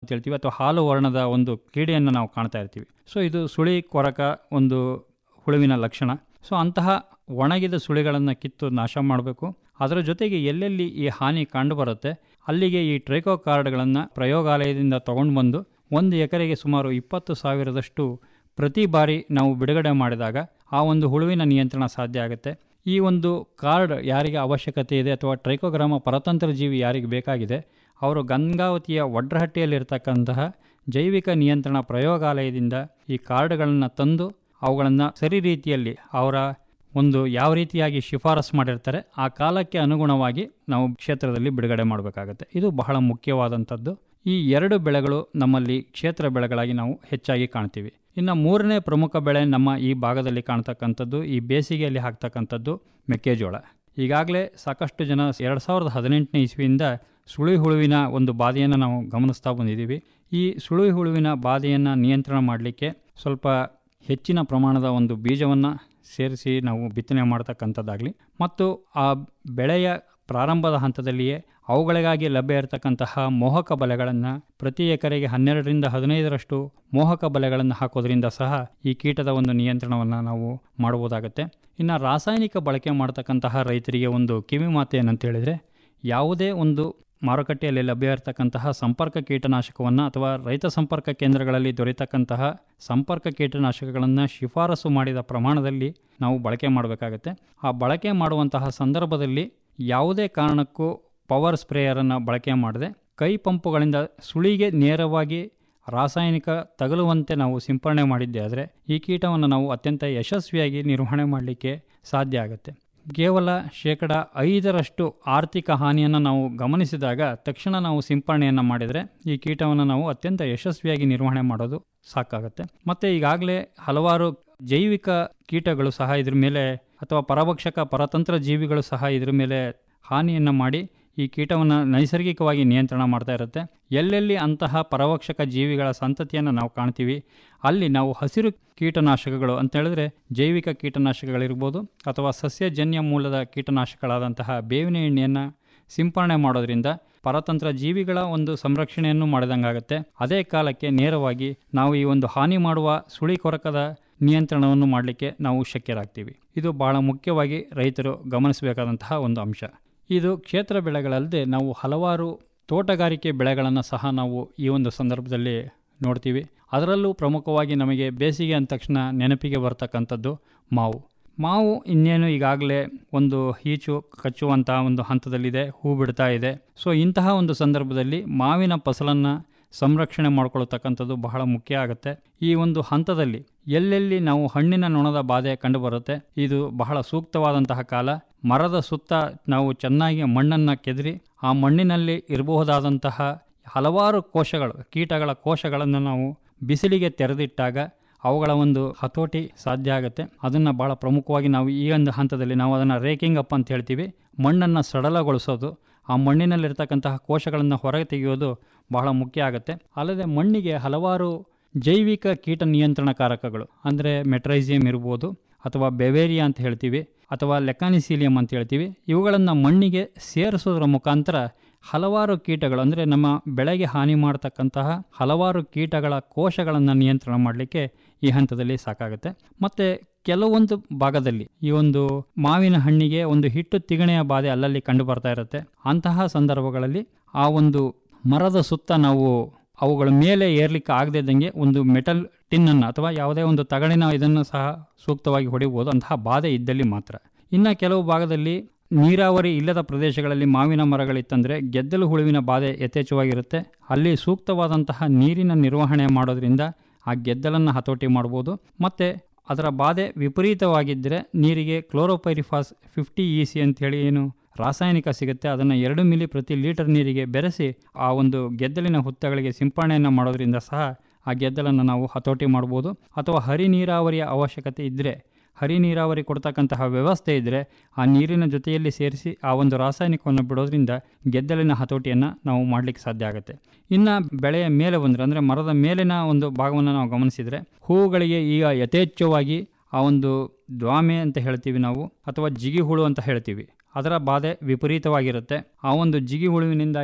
ಅಂತ ಹೇಳ್ತೀವಿ ಅಥವಾ ಹಾಲು ವರ್ಣದ ಒಂದು ಕೀಡೆಯನ್ನು ನಾವು ಕಾಣ್ತಾ ಇರ್ತೀವಿ ಸೊ ಇದು ಸುಳಿ ಕೊರಕ ಒಂದು ಹುಳುವಿನ ಲಕ್ಷಣ ಸೊ ಅಂತಹ ಒಣಗಿದ ಸುಳಿಗಳನ್ನು ಕಿತ್ತು ನಾಶ ಮಾಡಬೇಕು ಅದರ ಜೊತೆಗೆ ಎಲ್ಲೆಲ್ಲಿ ಈ ಹಾನಿ ಕಂಡುಬರುತ್ತೆ ಅಲ್ಲಿಗೆ ಈ ಟ್ರೈಕೋ ಕಾರ್ಡ್ಗಳನ್ನು ಪ್ರಯೋಗಾಲಯದಿಂದ ತಗೊಂಡು ಬಂದು ಒಂದು ಎಕರೆಗೆ ಸುಮಾರು ಇಪ್ಪತ್ತು ಸಾವಿರದಷ್ಟು ಪ್ರತಿ ಬಾರಿ ನಾವು ಬಿಡುಗಡೆ ಮಾಡಿದಾಗ ಆ ಒಂದು ಹುಳುವಿನ ನಿಯಂತ್ರಣ ಸಾಧ್ಯ ಆಗುತ್ತೆ ಈ ಒಂದು ಕಾರ್ಡ್ ಯಾರಿಗೆ ಅವಶ್ಯಕತೆ ಇದೆ ಅಥವಾ ಟ್ರೈಕೋಗ್ರಾಮ ಪರತಂತ್ರ ಜೀವಿ ಯಾರಿಗೆ ಬೇಕಾಗಿದೆ ಅವರು ಗಂಗಾವತಿಯ ವಡ್ರಹಟ್ಟಿಯಲ್ಲಿರ್ತಕ್ಕಂತಹ ಜೈವಿಕ ನಿಯಂತ್ರಣ ಪ್ರಯೋಗಾಲಯದಿಂದ ಈ ಕಾರ್ಡ್ಗಳನ್ನು ತಂದು ಅವುಗಳನ್ನು ಸರಿ ರೀತಿಯಲ್ಲಿ ಅವರ ಒಂದು ಯಾವ ರೀತಿಯಾಗಿ ಶಿಫಾರಸು ಮಾಡಿರ್ತಾರೆ ಆ ಕಾಲಕ್ಕೆ ಅನುಗುಣವಾಗಿ ನಾವು ಕ್ಷೇತ್ರದಲ್ಲಿ ಬಿಡುಗಡೆ ಮಾಡಬೇಕಾಗತ್ತೆ ಇದು ಬಹಳ ಮುಖ್ಯವಾದಂಥದ್ದು ಈ ಎರಡು ಬೆಳೆಗಳು ನಮ್ಮಲ್ಲಿ ಕ್ಷೇತ್ರ ಬೆಳೆಗಳಾಗಿ ನಾವು ಹೆಚ್ಚಾಗಿ ಕಾಣ್ತೀವಿ ಇನ್ನು ಮೂರನೇ ಪ್ರಮುಖ ಬೆಳೆ ನಮ್ಮ ಈ ಭಾಗದಲ್ಲಿ ಕಾಣ್ತಕ್ಕಂಥದ್ದು ಈ ಬೇಸಿಗೆಯಲ್ಲಿ ಹಾಕ್ತಕ್ಕಂಥದ್ದು ಮೆಕ್ಕೆಜೋಳ ಈಗಾಗಲೇ ಸಾಕಷ್ಟು ಜನ ಎರಡು ಸಾವಿರದ ಹದಿನೆಂಟನೇ ಇಸ್ವಿಯಿಂದ ಸುಳಿ ಹುಳುವಿನ ಒಂದು ಬಾಧೆಯನ್ನು ನಾವು ಗಮನಿಸ್ತಾ ಬಂದಿದ್ದೀವಿ ಈ ಸುಳಿ ಹುಳುವಿನ ಬಾಧೆಯನ್ನು ನಿಯಂತ್ರಣ ಮಾಡಲಿಕ್ಕೆ ಸ್ವಲ್ಪ ಹೆಚ್ಚಿನ ಪ್ರಮಾಣದ ಒಂದು ಬೀಜವನ್ನು ಸೇರಿಸಿ ನಾವು ಬಿತ್ತನೆ ಮಾಡ್ತಕ್ಕಂಥದ್ದಾಗಲಿ ಮತ್ತು ಆ ಬೆಳೆಯ ಪ್ರಾರಂಭದ ಹಂತದಲ್ಲಿಯೇ ಅವುಗಳಿಗಾಗಿ ಲಭ್ಯ ಇರತಕ್ಕಂತಹ ಮೋಹಕ ಬಲೆಗಳನ್ನು ಪ್ರತಿ ಎಕರೆಗೆ ಹನ್ನೆರಡರಿಂದ ಹದಿನೈದರಷ್ಟು ಮೋಹಕ ಬಲೆಗಳನ್ನು ಹಾಕೋದ್ರಿಂದ ಸಹ ಈ ಕೀಟದ ಒಂದು ನಿಯಂತ್ರಣವನ್ನು ನಾವು ಮಾಡಬಹುದಾಗುತ್ತೆ ಇನ್ನು ರಾಸಾಯನಿಕ ಬಳಕೆ ಮಾಡ್ತಕ್ಕಂತಹ ರೈತರಿಗೆ ಒಂದು ಕಿವಿ ಮಾತು ಏನಂತ ಹೇಳಿದರೆ ಯಾವುದೇ ಒಂದು ಮಾರುಕಟ್ಟೆಯಲ್ಲಿ ಲಭ್ಯ ಇರತಕ್ಕಂತಹ ಸಂಪರ್ಕ ಕೀಟನಾಶಕವನ್ನು ಅಥವಾ ರೈತ ಸಂಪರ್ಕ ಕೇಂದ್ರಗಳಲ್ಲಿ ದೊರೆತಕ್ಕಂತಹ ಸಂಪರ್ಕ ಕೀಟನಾಶಕಗಳನ್ನು ಶಿಫಾರಸು ಮಾಡಿದ ಪ್ರಮಾಣದಲ್ಲಿ ನಾವು ಬಳಕೆ ಮಾಡಬೇಕಾಗತ್ತೆ ಆ ಬಳಕೆ ಮಾಡುವಂತಹ ಸಂದರ್ಭದಲ್ಲಿ ಯಾವುದೇ ಕಾರಣಕ್ಕೂ ಪವರ್ ಸ್ಪ್ರೇಯರನ್ನು ಬಳಕೆ ಮಾಡದೆ ಕೈ ಪಂಪುಗಳಿಂದ ಸುಳಿಗೆ ನೇರವಾಗಿ ರಾಸಾಯನಿಕ ತಗಲುವಂತೆ ನಾವು ಸಿಂಪರಣೆ ಮಾಡಿದ್ದೆ ಆದರೆ ಈ ಕೀಟವನ್ನು ನಾವು ಅತ್ಯಂತ ಯಶಸ್ವಿಯಾಗಿ ನಿರ್ವಹಣೆ ಮಾಡಲಿಕ್ಕೆ ಸಾಧ್ಯ ಆಗುತ್ತೆ ಕೇವಲ ಶೇಕಡ ಐದರಷ್ಟು ಆರ್ಥಿಕ ಹಾನಿಯನ್ನು ನಾವು ಗಮನಿಸಿದಾಗ ತಕ್ಷಣ ನಾವು ಸಿಂಪರಣೆಯನ್ನು ಮಾಡಿದರೆ ಈ ಕೀಟವನ್ನು ನಾವು ಅತ್ಯಂತ ಯಶಸ್ವಿಯಾಗಿ ನಿರ್ವಹಣೆ ಮಾಡೋದು ಸಾಕಾಗುತ್ತೆ ಮತ್ತು ಈಗಾಗಲೇ ಹಲವಾರು ಜೈವಿಕ ಕೀಟಗಳು ಸಹ ಇದ್ರ ಮೇಲೆ ಅಥವಾ ಪರಭಕ್ಷಕ ಪರತಂತ್ರ ಜೀವಿಗಳು ಸಹ ಇದ್ರ ಮೇಲೆ ಹಾನಿಯನ್ನು ಮಾಡಿ ಈ ಕೀಟವನ್ನು ನೈಸರ್ಗಿಕವಾಗಿ ನಿಯಂತ್ರಣ ಮಾಡ್ತಾ ಇರುತ್ತೆ ಎಲ್ಲೆಲ್ಲಿ ಅಂತಹ ಪರಭಕ್ಷಕ ಜೀವಿಗಳ ಸಂತತಿಯನ್ನು ನಾವು ಕಾಣ್ತೀವಿ ಅಲ್ಲಿ ನಾವು ಹಸಿರು ಕೀಟನಾಶಕಗಳು ಅಂತ ಹೇಳಿದ್ರೆ ಜೈವಿಕ ಕೀಟನಾಶಕಗಳಿರ್ಬೋದು ಅಥವಾ ಸಸ್ಯಜನ್ಯ ಮೂಲದ ಕೀಟನಾಶಕಗಳಾದಂತಹ ಬೇವಿನ ಎಣ್ಣೆಯನ್ನು ಸಿಂಪರಣೆ ಮಾಡೋದ್ರಿಂದ ಪರತಂತ್ರ ಜೀವಿಗಳ ಒಂದು ಸಂರಕ್ಷಣೆಯನ್ನು ಮಾಡಿದಂಗಾಗುತ್ತೆ ಅದೇ ಕಾಲಕ್ಕೆ ನೇರವಾಗಿ ನಾವು ಈ ಒಂದು ಹಾನಿ ಮಾಡುವ ಸುಳಿ ಕೊರಕದ ನಿಯಂತ್ರಣವನ್ನು ಮಾಡಲಿಕ್ಕೆ ನಾವು ಶಕ್ಯರಾಗ್ತೀವಿ ಇದು ಬಹಳ ಮುಖ್ಯವಾಗಿ ರೈತರು ಗಮನಿಸಬೇಕಾದಂತಹ ಒಂದು ಅಂಶ ಇದು ಕ್ಷೇತ್ರ ಬೆಳೆಗಳಲ್ಲದೆ ನಾವು ಹಲವಾರು ತೋಟಗಾರಿಕೆ ಬೆಳೆಗಳನ್ನು ಸಹ ನಾವು ಈ ಒಂದು ಸಂದರ್ಭದಲ್ಲಿ ನೋಡ್ತೀವಿ ಅದರಲ್ಲೂ ಪ್ರಮುಖವಾಗಿ ನಮಗೆ ಬೇಸಿಗೆ ಅಂದ ತಕ್ಷಣ ನೆನಪಿಗೆ ಬರ್ತಕ್ಕಂಥದ್ದು ಮಾವು ಮಾವು ಇನ್ನೇನು ಈಗಾಗಲೇ ಒಂದು ಈಚು ಕಚ್ಚುವಂತಹ ಒಂದು ಹಂತದಲ್ಲಿದೆ ಹೂ ಬಿಡ್ತಾ ಇದೆ ಸೊ ಇಂತಹ ಒಂದು ಸಂದರ್ಭದಲ್ಲಿ ಮಾವಿನ ಫಸಲನ್ನು ಸಂರಕ್ಷಣೆ ಮಾಡ್ಕೊಳ್ತಕ್ಕಂಥದ್ದು ಬಹಳ ಮುಖ್ಯ ಆಗುತ್ತೆ ಈ ಒಂದು ಹಂತದಲ್ಲಿ ಎಲ್ಲೆಲ್ಲಿ ನಾವು ಹಣ್ಣಿನ ನೊಣದ ಬಾಧೆ ಕಂಡುಬರುತ್ತೆ ಇದು ಬಹಳ ಸೂಕ್ತವಾದಂತಹ ಕಾಲ ಮರದ ಸುತ್ತ ನಾವು ಚೆನ್ನಾಗಿ ಮಣ್ಣನ್ನು ಕೆದರಿ ಆ ಮಣ್ಣಿನಲ್ಲಿ ಇರಬಹುದಾದಂತಹ ಹಲವಾರು ಕೋಶಗಳು ಕೀಟಗಳ ಕೋಶಗಳನ್ನು ನಾವು ಬಿಸಿಲಿಗೆ ತೆರೆದಿಟ್ಟಾಗ ಅವುಗಳ ಒಂದು ಹತೋಟಿ ಸಾಧ್ಯ ಆಗುತ್ತೆ ಅದನ್ನು ಭಾಳ ಪ್ರಮುಖವಾಗಿ ನಾವು ಈ ಒಂದು ಹಂತದಲ್ಲಿ ನಾವು ಅದನ್ನು ರೇಕಿಂಗ್ ಅಪ್ ಅಂತ ಹೇಳ್ತೀವಿ ಮಣ್ಣನ್ನು ಸಡಲಗೊಳಿಸೋದು ಆ ಮಣ್ಣಿನಲ್ಲಿರ್ತಕ್ಕಂತಹ ಕೋಶಗಳನ್ನು ಹೊರಗೆ ತೆಗೆಯೋದು ಬಹಳ ಮುಖ್ಯ ಆಗುತ್ತೆ ಅಲ್ಲದೆ ಮಣ್ಣಿಗೆ ಹಲವಾರು ಜೈವಿಕ ಕೀಟ ನಿಯಂತ್ರಣಕಾರಕಗಳು ಅಂದರೆ ಮೆಟ್ರೈಸಿಯಂ ಇರ್ಬೋದು ಅಥವಾ ಬೆವೇರಿಯಾ ಅಂತ ಹೇಳ್ತೀವಿ ಅಥವಾ ಲೆಕಾನಿಸೀಲಿಯಂ ಅಂತ ಹೇಳ್ತೀವಿ ಇವುಗಳನ್ನು ಮಣ್ಣಿಗೆ ಸೇರಿಸೋದ್ರ ಮುಖಾಂತರ ಹಲವಾರು ಕೀಟಗಳು ಅಂದರೆ ನಮ್ಮ ಬೆಳೆಗೆ ಹಾನಿ ಮಾಡತಕ್ಕಂತಹ ಹಲವಾರು ಕೀಟಗಳ ಕೋಶಗಳನ್ನು ನಿಯಂತ್ರಣ ಮಾಡಲಿಕ್ಕೆ ಈ ಹಂತದಲ್ಲಿ ಸಾಕಾಗುತ್ತೆ ಮತ್ತು ಕೆಲವೊಂದು ಭಾಗದಲ್ಲಿ ಈ ಒಂದು ಮಾವಿನ ಹಣ್ಣಿಗೆ ಒಂದು ಹಿಟ್ಟು ತಿಗಣೆಯ ಬಾಧೆ ಅಲ್ಲಲ್ಲಿ ಕಂಡು ಬರ್ತಾ ಇರುತ್ತೆ ಅಂತಹ ಸಂದರ್ಭಗಳಲ್ಲಿ ಆ ಒಂದು ಮರದ ಸುತ್ತ ನಾವು ಅವುಗಳ ಮೇಲೆ ಏರ್ಲಿಕ್ಕೆ ಆಗದೇ ಇದ್ದಂಗೆ ಒಂದು ಮೆಟಲ್ ಟಿನ್ನನ್ನು ಅಥವಾ ಯಾವುದೇ ಒಂದು ತಗಡಿನ ಇದನ್ನು ಸಹ ಸೂಕ್ತವಾಗಿ ಹೊಡಿಬೋದು ಅಂತಹ ಬಾಧೆ ಇದ್ದಲ್ಲಿ ಮಾತ್ರ ಇನ್ನು ಕೆಲವು ಭಾಗದಲ್ಲಿ ನೀರಾವರಿ ಇಲ್ಲದ ಪ್ರದೇಶಗಳಲ್ಲಿ ಮಾವಿನ ಮರಗಳಿತ್ತಂದರೆ ಗೆದ್ದಲು ಹುಳುವಿನ ಬಾಧೆ ಯಥೇಚ್ಛವಾಗಿರುತ್ತೆ ಅಲ್ಲಿ ಸೂಕ್ತವಾದಂತಹ ನೀರಿನ ನಿರ್ವಹಣೆ ಮಾಡೋದ್ರಿಂದ ಆ ಗೆದ್ದಲನ್ನು ಹತೋಟಿ ಮಾಡ್ಬೋದು ಮತ್ತು ಅದರ ಬಾಧೆ ವಿಪರೀತವಾಗಿದ್ದರೆ ನೀರಿಗೆ ಕ್ಲೋರೋಪೈರಿಫಾಸ್ ಫಿಫ್ಟಿ ಇ ಸಿ ಅಂತೇಳಿ ಏನು ರಾಸಾಯನಿಕ ಸಿಗುತ್ತೆ ಅದನ್ನು ಎರಡು ಮಿಲಿ ಪ್ರತಿ ಲೀಟರ್ ನೀರಿಗೆ ಬೆರೆಸಿ ಆ ಒಂದು ಗೆದ್ದಲಿನ ಹುತ್ತಗಳಿಗೆ ಸಿಂಪರಣೆಯನ್ನು ಮಾಡೋದ್ರಿಂದ ಸಹ ಆ ಗೆದ್ದಲನ್ನು ನಾವು ಹತೋಟಿ ಮಾಡ್ಬೋದು ಅಥವಾ ಹರಿ ನೀರಾವರಿಯ ಅವಶ್ಯಕತೆ ಇದ್ದರೆ ಹರಿ ನೀರಾವರಿ ಕೊಡ್ತಕ್ಕಂತಹ ವ್ಯವಸ್ಥೆ ಇದ್ದರೆ ಆ ನೀರಿನ ಜೊತೆಯಲ್ಲಿ ಸೇರಿಸಿ ಆ ಒಂದು ರಾಸಾಯನಿಕವನ್ನು ಬಿಡೋದ್ರಿಂದ ಗೆದ್ದಲಿನ ಹತೋಟಿಯನ್ನು ನಾವು ಮಾಡಲಿಕ್ಕೆ ಸಾಧ್ಯ ಆಗುತ್ತೆ ಇನ್ನು ಬೆಳೆಯ ಮೇಲೆ ಬಂದರೆ ಅಂದರೆ ಮರದ ಮೇಲಿನ ಒಂದು ಭಾಗವನ್ನು ನಾವು ಗಮನಿಸಿದರೆ ಹೂವುಗಳಿಗೆ ಈಗ ಯಥೇಚ್ಛವಾಗಿ ಆ ಒಂದು ದ್ವಾಮೆ ಅಂತ ಹೇಳ್ತೀವಿ ನಾವು ಅಥವಾ ಜಿಗಿ ಹುಳು ಅಂತ ಹೇಳ್ತೀವಿ ಅದರ ಬಾಧೆ ವಿಪರೀತವಾಗಿರುತ್ತೆ ಆ ಒಂದು ಜಿಗಿ ಹುಳುವಿನಿಂದಾಗಿ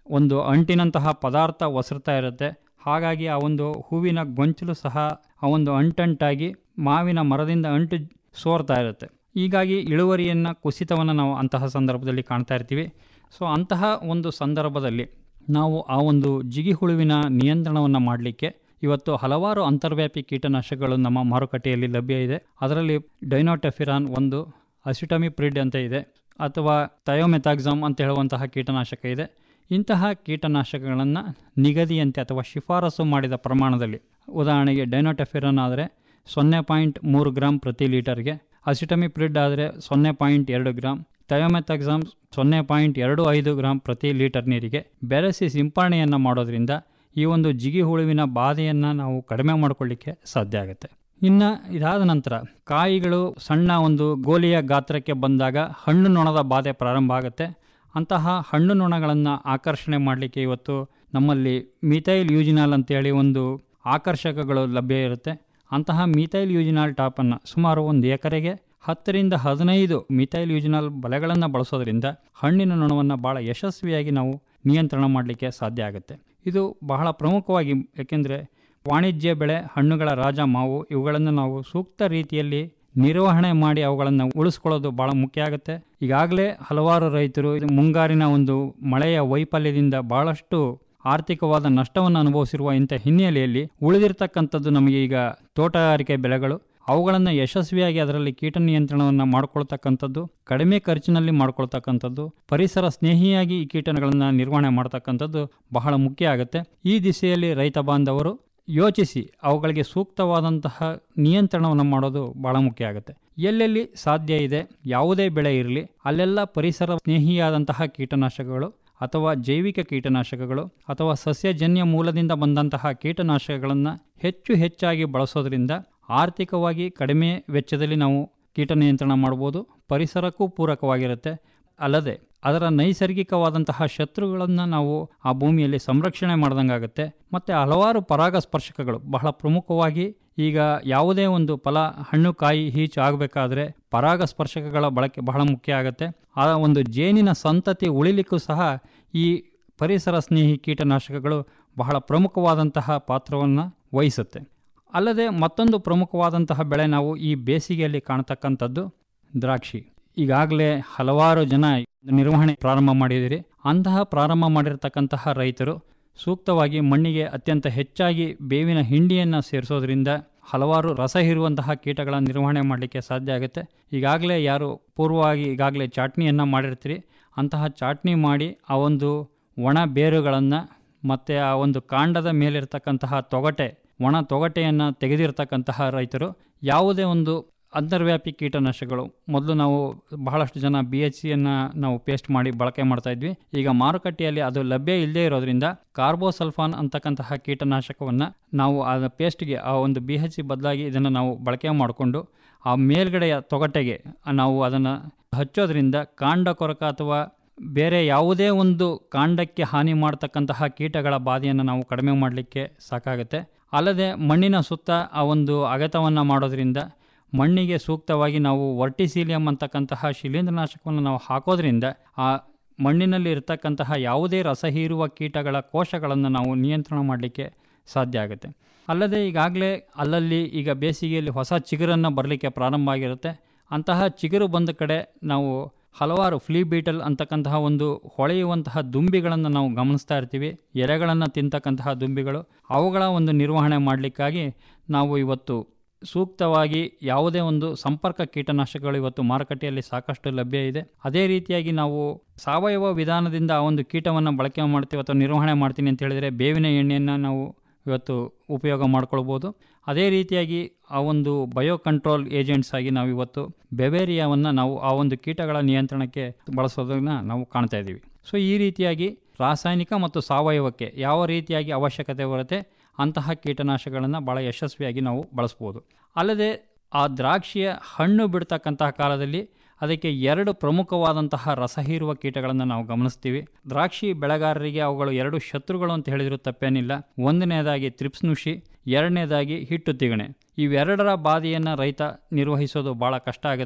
ಒಂದು ಅಂಟಿನಂತಹ ಪದಾರ್ಥ ಒಸರ್ತಾ ಇರುತ್ತೆ ಹಾಗಾಗಿ ಆ ಒಂದು ಹೂವಿನ ಗೊಂಚಲು ಸಹ ಆ ಒಂದು ಅಂಟಂಟಾಗಿ ಮಾವಿನ ಮರದಿಂದ ಅಂಟು ಸೋರ್ತಾ ಇರುತ್ತೆ ಹೀಗಾಗಿ ಇಳುವರಿಯನ್ನು ಕುಸಿತವನ್ನು ನಾವು ಅಂತಹ ಸಂದರ್ಭದಲ್ಲಿ ಕಾಣ್ತಾ ಇರ್ತೀವಿ ಸೊ ಅಂತಹ ಒಂದು ಸಂದರ್ಭದಲ್ಲಿ ನಾವು ಆ ಒಂದು ಜಿಗಿ ಹುಳುವಿನ ನಿಯಂತ್ರಣವನ್ನು ಮಾಡಲಿಕ್ಕೆ ಇವತ್ತು ಹಲವಾರು ಅಂತರ್ವ್ಯಾಪಿ ಕೀಟನಾಶಕಗಳು ನಮ್ಮ ಮಾರುಕಟ್ಟೆಯಲ್ಲಿ ಲಭ್ಯ ಇದೆ ಅದರಲ್ಲಿ ಡೈನೋಟೆಫಿರಾನ್ ಒಂದು ಅಸಿಟಮಿಪ್ರಿಡ್ ಅಂತ ಇದೆ ಅಥವಾ ಥಯೋಮೆಥಾಕ್ಸಾಮ್ ಅಂತ ಹೇಳುವಂತಹ ಕೀಟನಾಶಕ ಇದೆ ಇಂತಹ ಕೀಟನಾಶಕಗಳನ್ನು ನಿಗದಿಯಂತೆ ಅಥವಾ ಶಿಫಾರಸು ಮಾಡಿದ ಪ್ರಮಾಣದಲ್ಲಿ ಉದಾಹರಣೆಗೆ ಡೈನೋಟೆಫಿರಾನ್ ಆದರೆ ಸೊನ್ನೆ ಪಾಯಿಂಟ್ ಮೂರು ಗ್ರಾಮ್ ಪ್ರತಿ ಲೀಟರ್ಗೆ ಅಸಿಟಮಿಪ್ರಿಡ್ ಆದರೆ ಸೊನ್ನೆ ಪಾಯಿಂಟ್ ಎರಡು ಗ್ರಾಮ್ ಥಯೋಮೆಥಾಕ್ಸಾಮ್ ಸೊನ್ನೆ ಪಾಯಿಂಟ್ ಎರಡು ಐದು ಗ್ರಾಮ್ ಪ್ರತಿ ಲೀಟರ್ ನೀರಿಗೆ ಬೆರೆಸಿ ಸಿಂಪರಣೆಯನ್ನು ಮಾಡೋದ್ರಿಂದ ಈ ಒಂದು ಜಿಗಿ ಹುಳುವಿನ ಬಾಧೆಯನ್ನು ನಾವು ಕಡಿಮೆ ಮಾಡಿಕೊಳ್ಳಿಕ್ಕೆ ಸಾಧ್ಯ ಆಗುತ್ತೆ ಇನ್ನು ಇದಾದ ನಂತರ ಕಾಯಿಗಳು ಸಣ್ಣ ಒಂದು ಗೋಲಿಯ ಗಾತ್ರಕ್ಕೆ ಬಂದಾಗ ಹಣ್ಣು ನೊಣದ ಬಾಧೆ ಪ್ರಾರಂಭ ಆಗುತ್ತೆ ಅಂತಹ ಹಣ್ಣು ನೊಣಗಳನ್ನು ಆಕರ್ಷಣೆ ಮಾಡಲಿಕ್ಕೆ ಇವತ್ತು ನಮ್ಮಲ್ಲಿ ಮಿಥೈಲ್ ಯೂಜಿನಾಲ್ ಅಂತೇಳಿ ಒಂದು ಆಕರ್ಷಕಗಳು ಲಭ್ಯ ಇರುತ್ತೆ ಅಂತಹ ಮಿಥೈಲ್ ಯೂಜಿನಾಲ್ ಟಾಪನ್ನು ಸುಮಾರು ಒಂದು ಎಕರೆಗೆ ಹತ್ತರಿಂದ ಹದಿನೈದು ಮಿಥೈಲ್ ಯೂಜಿನಾಲ್ ಬಲೆಗಳನ್ನು ಬಳಸೋದ್ರಿಂದ ಹಣ್ಣಿನ ನೊಣವನ್ನು ಭಾಳ ಯಶಸ್ವಿಯಾಗಿ ನಾವು ನಿಯಂತ್ರಣ ಮಾಡಲಿಕ್ಕೆ ಸಾಧ್ಯ ಆಗುತ್ತೆ ಇದು ಬಹಳ ಪ್ರಮುಖವಾಗಿ ಏಕೆಂದರೆ ವಾಣಿಜ್ಯ ಬೆಳೆ ಹಣ್ಣುಗಳ ರಾಜ ಮಾವು ಇವುಗಳನ್ನು ನಾವು ಸೂಕ್ತ ರೀತಿಯಲ್ಲಿ ನಿರ್ವಹಣೆ ಮಾಡಿ ಅವುಗಳನ್ನು ಉಳಿಸ್ಕೊಳ್ಳೋದು ಭಾಳ ಮುಖ್ಯ ಆಗುತ್ತೆ ಈಗಾಗಲೇ ಹಲವಾರು ರೈತರು ಇದು ಮುಂಗಾರಿನ ಒಂದು ಮಳೆಯ ವೈಫಲ್ಯದಿಂದ ಬಹಳಷ್ಟು ಆರ್ಥಿಕವಾದ ನಷ್ಟವನ್ನು ಅನುಭವಿಸಿರುವ ಇಂಥ ಹಿನ್ನೆಲೆಯಲ್ಲಿ ಉಳಿದಿರ್ತಕ್ಕಂಥದ್ದು ನಮಗೆ ಈಗ ತೋಟಗಾರಿಕೆ ಬೆಳೆಗಳು ಅವುಗಳನ್ನು ಯಶಸ್ವಿಯಾಗಿ ಅದರಲ್ಲಿ ಕೀಟ ನಿಯಂತ್ರಣವನ್ನು ಮಾಡ್ಕೊಳ್ತಕ್ಕಂಥದ್ದು ಕಡಿಮೆ ಖರ್ಚಿನಲ್ಲಿ ಮಾಡ್ಕೊಳ್ತಕ್ಕಂಥದ್ದು ಪರಿಸರ ಸ್ನೇಹಿಯಾಗಿ ಈ ಕೀಟಗಳನ್ನು ನಿರ್ವಹಣೆ ಮಾಡ್ತಕ್ಕಂಥದ್ದು ಬಹಳ ಮುಖ್ಯ ಆಗುತ್ತೆ ಈ ದಿಸೆಯಲ್ಲಿ ರೈತ ಬಾಂಧವರು ಯೋಚಿಸಿ ಅವುಗಳಿಗೆ ಸೂಕ್ತವಾದಂತಹ ನಿಯಂತ್ರಣವನ್ನು ಮಾಡೋದು ಬಹಳ ಮುಖ್ಯ ಆಗುತ್ತೆ ಎಲ್ಲೆಲ್ಲಿ ಸಾಧ್ಯ ಇದೆ ಯಾವುದೇ ಬೆಳೆ ಇರಲಿ ಅಲ್ಲೆಲ್ಲ ಪರಿಸರ ಸ್ನೇಹಿಯಾದಂತಹ ಕೀಟನಾಶಕಗಳು ಅಥವಾ ಜೈವಿಕ ಕೀಟನಾಶಕಗಳು ಅಥವಾ ಸಸ್ಯಜನ್ಯ ಮೂಲದಿಂದ ಬಂದಂತಹ ಕೀಟನಾಶಕಗಳನ್ನು ಹೆಚ್ಚು ಹೆಚ್ಚಾಗಿ ಬಳಸೋದ್ರಿಂದ ಆರ್ಥಿಕವಾಗಿ ಕಡಿಮೆ ವೆಚ್ಚದಲ್ಲಿ ನಾವು ಕೀಟ ನಿಯಂತ್ರಣ ಮಾಡ್ಬೋದು ಪರಿಸರಕ್ಕೂ ಪೂರಕವಾಗಿರುತ್ತೆ ಅಲ್ಲದೆ ಅದರ ನೈಸರ್ಗಿಕವಾದಂತಹ ಶತ್ರುಗಳನ್ನು ನಾವು ಆ ಭೂಮಿಯಲ್ಲಿ ಸಂರಕ್ಷಣೆ ಮಾಡ್ದಂಗಾಗುತ್ತೆ ಮತ್ತು ಹಲವಾರು ಪರಾಗಸ್ಪರ್ಶಕಗಳು ಬಹಳ ಪ್ರಮುಖವಾಗಿ ಈಗ ಯಾವುದೇ ಒಂದು ಫಲ ಹಣ್ಣು ಕಾಯಿ ಹೀಚು ಆಗಬೇಕಾದ್ರೆ ಪರಾಗಸ್ಪರ್ಶಕಗಳ ಬಳಕೆ ಬಹಳ ಮುಖ್ಯ ಆಗುತ್ತೆ ಆ ಒಂದು ಜೇನಿನ ಸಂತತಿ ಉಳಿಲಿಕ್ಕೂ ಸಹ ಈ ಪರಿಸರ ಸ್ನೇಹಿ ಕೀಟನಾಶಕಗಳು ಬಹಳ ಪ್ರಮುಖವಾದಂತಹ ಪಾತ್ರವನ್ನು ವಹಿಸುತ್ತೆ ಅಲ್ಲದೆ ಮತ್ತೊಂದು ಪ್ರಮುಖವಾದಂತಹ ಬೆಳೆ ನಾವು ಈ ಬೇಸಿಗೆಯಲ್ಲಿ ಕಾಣತಕ್ಕಂಥದ್ದು ದ್ರಾಕ್ಷಿ ಈಗಾಗಲೇ ಹಲವಾರು ಜನ ನಿರ್ವಹಣೆ ಪ್ರಾರಂಭ ಮಾಡಿದಿರಿ ಅಂತಹ ಪ್ರಾರಂಭ ಮಾಡಿರ್ತಕ್ಕಂತಹ ರೈತರು ಸೂಕ್ತವಾಗಿ ಮಣ್ಣಿಗೆ ಅತ್ಯಂತ ಹೆಚ್ಚಾಗಿ ಬೇವಿನ ಹಿಂಡಿಯನ್ನು ಸೇರಿಸೋದ್ರಿಂದ ಹಲವಾರು ರಸ ಹೀರುವಂತಹ ಕೀಟಗಳ ನಿರ್ವಹಣೆ ಮಾಡಲಿಕ್ಕೆ ಸಾಧ್ಯ ಆಗುತ್ತೆ ಈಗಾಗಲೇ ಯಾರು ಪೂರ್ವವಾಗಿ ಈಗಾಗಲೇ ಚಾಟ್ನಿಯನ್ನು ಮಾಡಿರ್ತೀರಿ ಅಂತಹ ಚಾಟ್ನಿ ಮಾಡಿ ಆ ಒಂದು ಒಣ ಬೇರುಗಳನ್ನು ಮತ್ತು ಆ ಒಂದು ಕಾಂಡದ ಮೇಲಿರ್ತಕ್ಕಂತಹ ತೊಗಟೆ ಒಣ ತೊಗಟೆಯನ್ನು ತೆಗೆದಿರ್ತಕ್ಕಂತಹ ರೈತರು ಯಾವುದೇ ಒಂದು ಅಂತರ್ವ್ಯಾಪಿ ಕೀಟನಾಶಕಗಳು ಮೊದಲು ನಾವು ಬಹಳಷ್ಟು ಜನ ಬಿ ಎಚ್ ಸಿಯನ್ನು ನಾವು ಪೇಸ್ಟ್ ಮಾಡಿ ಬಳಕೆ ಮಾಡ್ತಾ ಇದ್ವಿ ಈಗ ಮಾರುಕಟ್ಟೆಯಲ್ಲಿ ಅದು ಲಭ್ಯ ಇಲ್ಲದೇ ಇರೋದ್ರಿಂದ ಕಾರ್ಬೋಸಲ್ಫಾನ್ ಅಂತಕ್ಕಂತಹ ಕೀಟನಾಶಕವನ್ನು ನಾವು ಆ ಪೇಸ್ಟ್ಗೆ ಆ ಒಂದು ಬಿ ಎಚ್ ಸಿ ಬದಲಾಗಿ ಇದನ್ನು ನಾವು ಬಳಕೆ ಮಾಡಿಕೊಂಡು ಆ ಮೇಲ್ಗಡೆಯ ತೊಗಟೆಗೆ ನಾವು ಅದನ್ನು ಹಚ್ಚೋದ್ರಿಂದ ಕಾಂಡ ಕೊರಕ ಅಥವಾ ಬೇರೆ ಯಾವುದೇ ಒಂದು ಕಾಂಡಕ್ಕೆ ಹಾನಿ ಮಾಡ್ತಕ್ಕಂತಹ ಕೀಟಗಳ ಬಾಧೆಯನ್ನು ನಾವು ಕಡಿಮೆ ಮಾಡಲಿಕ್ಕೆ ಸಾಕಾಗುತ್ತೆ ಅಲ್ಲದೆ ಮಣ್ಣಿನ ಸುತ್ತ ಆ ಒಂದು ಅಗತವನ್ನು ಮಾಡೋದ್ರಿಂದ ಮಣ್ಣಿಗೆ ಸೂಕ್ತವಾಗಿ ನಾವು ವರ್ಟಿಸೀಲಿಯಂ ಅಂತಕ್ಕಂತಹ ಶಿಲೀಂಧ್ರನಾಶಕವನ್ನು ನಾವು ಹಾಕೋದ್ರಿಂದ ಆ ಮಣ್ಣಿನಲ್ಲಿ ಇರತಕ್ಕಂತಹ ಯಾವುದೇ ರಸ ಹೀರುವ ಕೀಟಗಳ ಕೋಶಗಳನ್ನು ನಾವು ನಿಯಂತ್ರಣ ಮಾಡಲಿಕ್ಕೆ ಸಾಧ್ಯ ಆಗುತ್ತೆ ಅಲ್ಲದೆ ಈಗಾಗಲೇ ಅಲ್ಲಲ್ಲಿ ಈಗ ಬೇಸಿಗೆಯಲ್ಲಿ ಹೊಸ ಚಿಗುರನ್ನು ಬರಲಿಕ್ಕೆ ಪ್ರಾರಂಭ ಆಗಿರುತ್ತೆ ಅಂತಹ ಚಿಗುರು ಬಂದ ಕಡೆ ನಾವು ಹಲವಾರು ಫ್ಲೀ ಬೀಟಲ್ ಅಂತಕ್ಕಂತಹ ಒಂದು ಹೊಳೆಯುವಂತಹ ದುಂಬಿಗಳನ್ನು ನಾವು ಗಮನಿಸ್ತಾ ಇರ್ತೀವಿ ಎಲೆಗಳನ್ನು ತಿಂತಕ್ಕಂತಹ ದುಂಬಿಗಳು ಅವುಗಳ ಒಂದು ನಿರ್ವಹಣೆ ಮಾಡಲಿಕ್ಕಾಗಿ ನಾವು ಇವತ್ತು ಸೂಕ್ತವಾಗಿ ಯಾವುದೇ ಒಂದು ಸಂಪರ್ಕ ಕೀಟನಾಶಕಗಳು ಇವತ್ತು ಮಾರುಕಟ್ಟೆಯಲ್ಲಿ ಸಾಕಷ್ಟು ಲಭ್ಯ ಇದೆ ಅದೇ ರೀತಿಯಾಗಿ ನಾವು ಸಾವಯವ ವಿಧಾನದಿಂದ ಆ ಒಂದು ಕೀಟವನ್ನು ಬಳಕೆ ಮಾಡ್ತೀವಿ ಅಥವಾ ನಿರ್ವಹಣೆ ಮಾಡ್ತೀನಿ ಅಂತ ಹೇಳಿದರೆ ಬೇವಿನ ಎಣ್ಣೆಯನ್ನು ನಾವು ಇವತ್ತು ಉಪಯೋಗ ಮಾಡ್ಕೊಳ್ಬೋದು ಅದೇ ರೀತಿಯಾಗಿ ಆ ಒಂದು ಬಯೋ ಕಂಟ್ರೋಲ್ ಏಜೆಂಟ್ಸ್ ಆಗಿ ನಾವು ಇವತ್ತು ಬೆವೇರಿಯಾವನ್ನು ನಾವು ಆ ಒಂದು ಕೀಟಗಳ ನಿಯಂತ್ರಣಕ್ಕೆ ಬಳಸೋದನ್ನು ನಾವು ಕಾಣ್ತಾ ಇದ್ದೀವಿ ಸೊ ಈ ರೀತಿಯಾಗಿ ರಾಸಾಯನಿಕ ಮತ್ತು ಸಾವಯವಕ್ಕೆ ಯಾವ ರೀತಿಯಾಗಿ ಅವಶ್ಯಕತೆ ಬರುತ್ತೆ ಅಂತಹ ಕೀಟನಾಶಕಗಳನ್ನು ಭಾಳ ಯಶಸ್ವಿಯಾಗಿ ನಾವು ಬಳಸ್ಬೋದು ಅಲ್ಲದೆ ಆ ದ್ರಾಕ್ಷಿಯ ಹಣ್ಣು ಬಿಡ್ತಕ್ಕಂತಹ ಕಾಲದಲ್ಲಿ ಅದಕ್ಕೆ ಎರಡು ಪ್ರಮುಖವಾದಂತಹ ರಸ ಹೀರುವ ಕೀಟಗಳನ್ನು ನಾವು ಗಮನಿಸ್ತೀವಿ ದ್ರಾಕ್ಷಿ ಬೆಳೆಗಾರರಿಗೆ ಅವುಗಳು ಎರಡು ಶತ್ರುಗಳು ಅಂತ ಹೇಳಿದರೂ ತಪ್ಪೇನಿಲ್ಲ ಒಂದನೇದಾಗಿ ತ್ರಿಪ್ಸ್ನುಷಿ ಎರಡನೇದಾಗಿ ಹಿಟ್ಟು ತಿಗಣೆ ಇವೆರಡರ ಬಾಧೆಯನ್ನು ರೈತ ನಿರ್ವಹಿಸೋದು ಭಾಳ ಕಷ್ಟ ಆಗುತ್ತೆ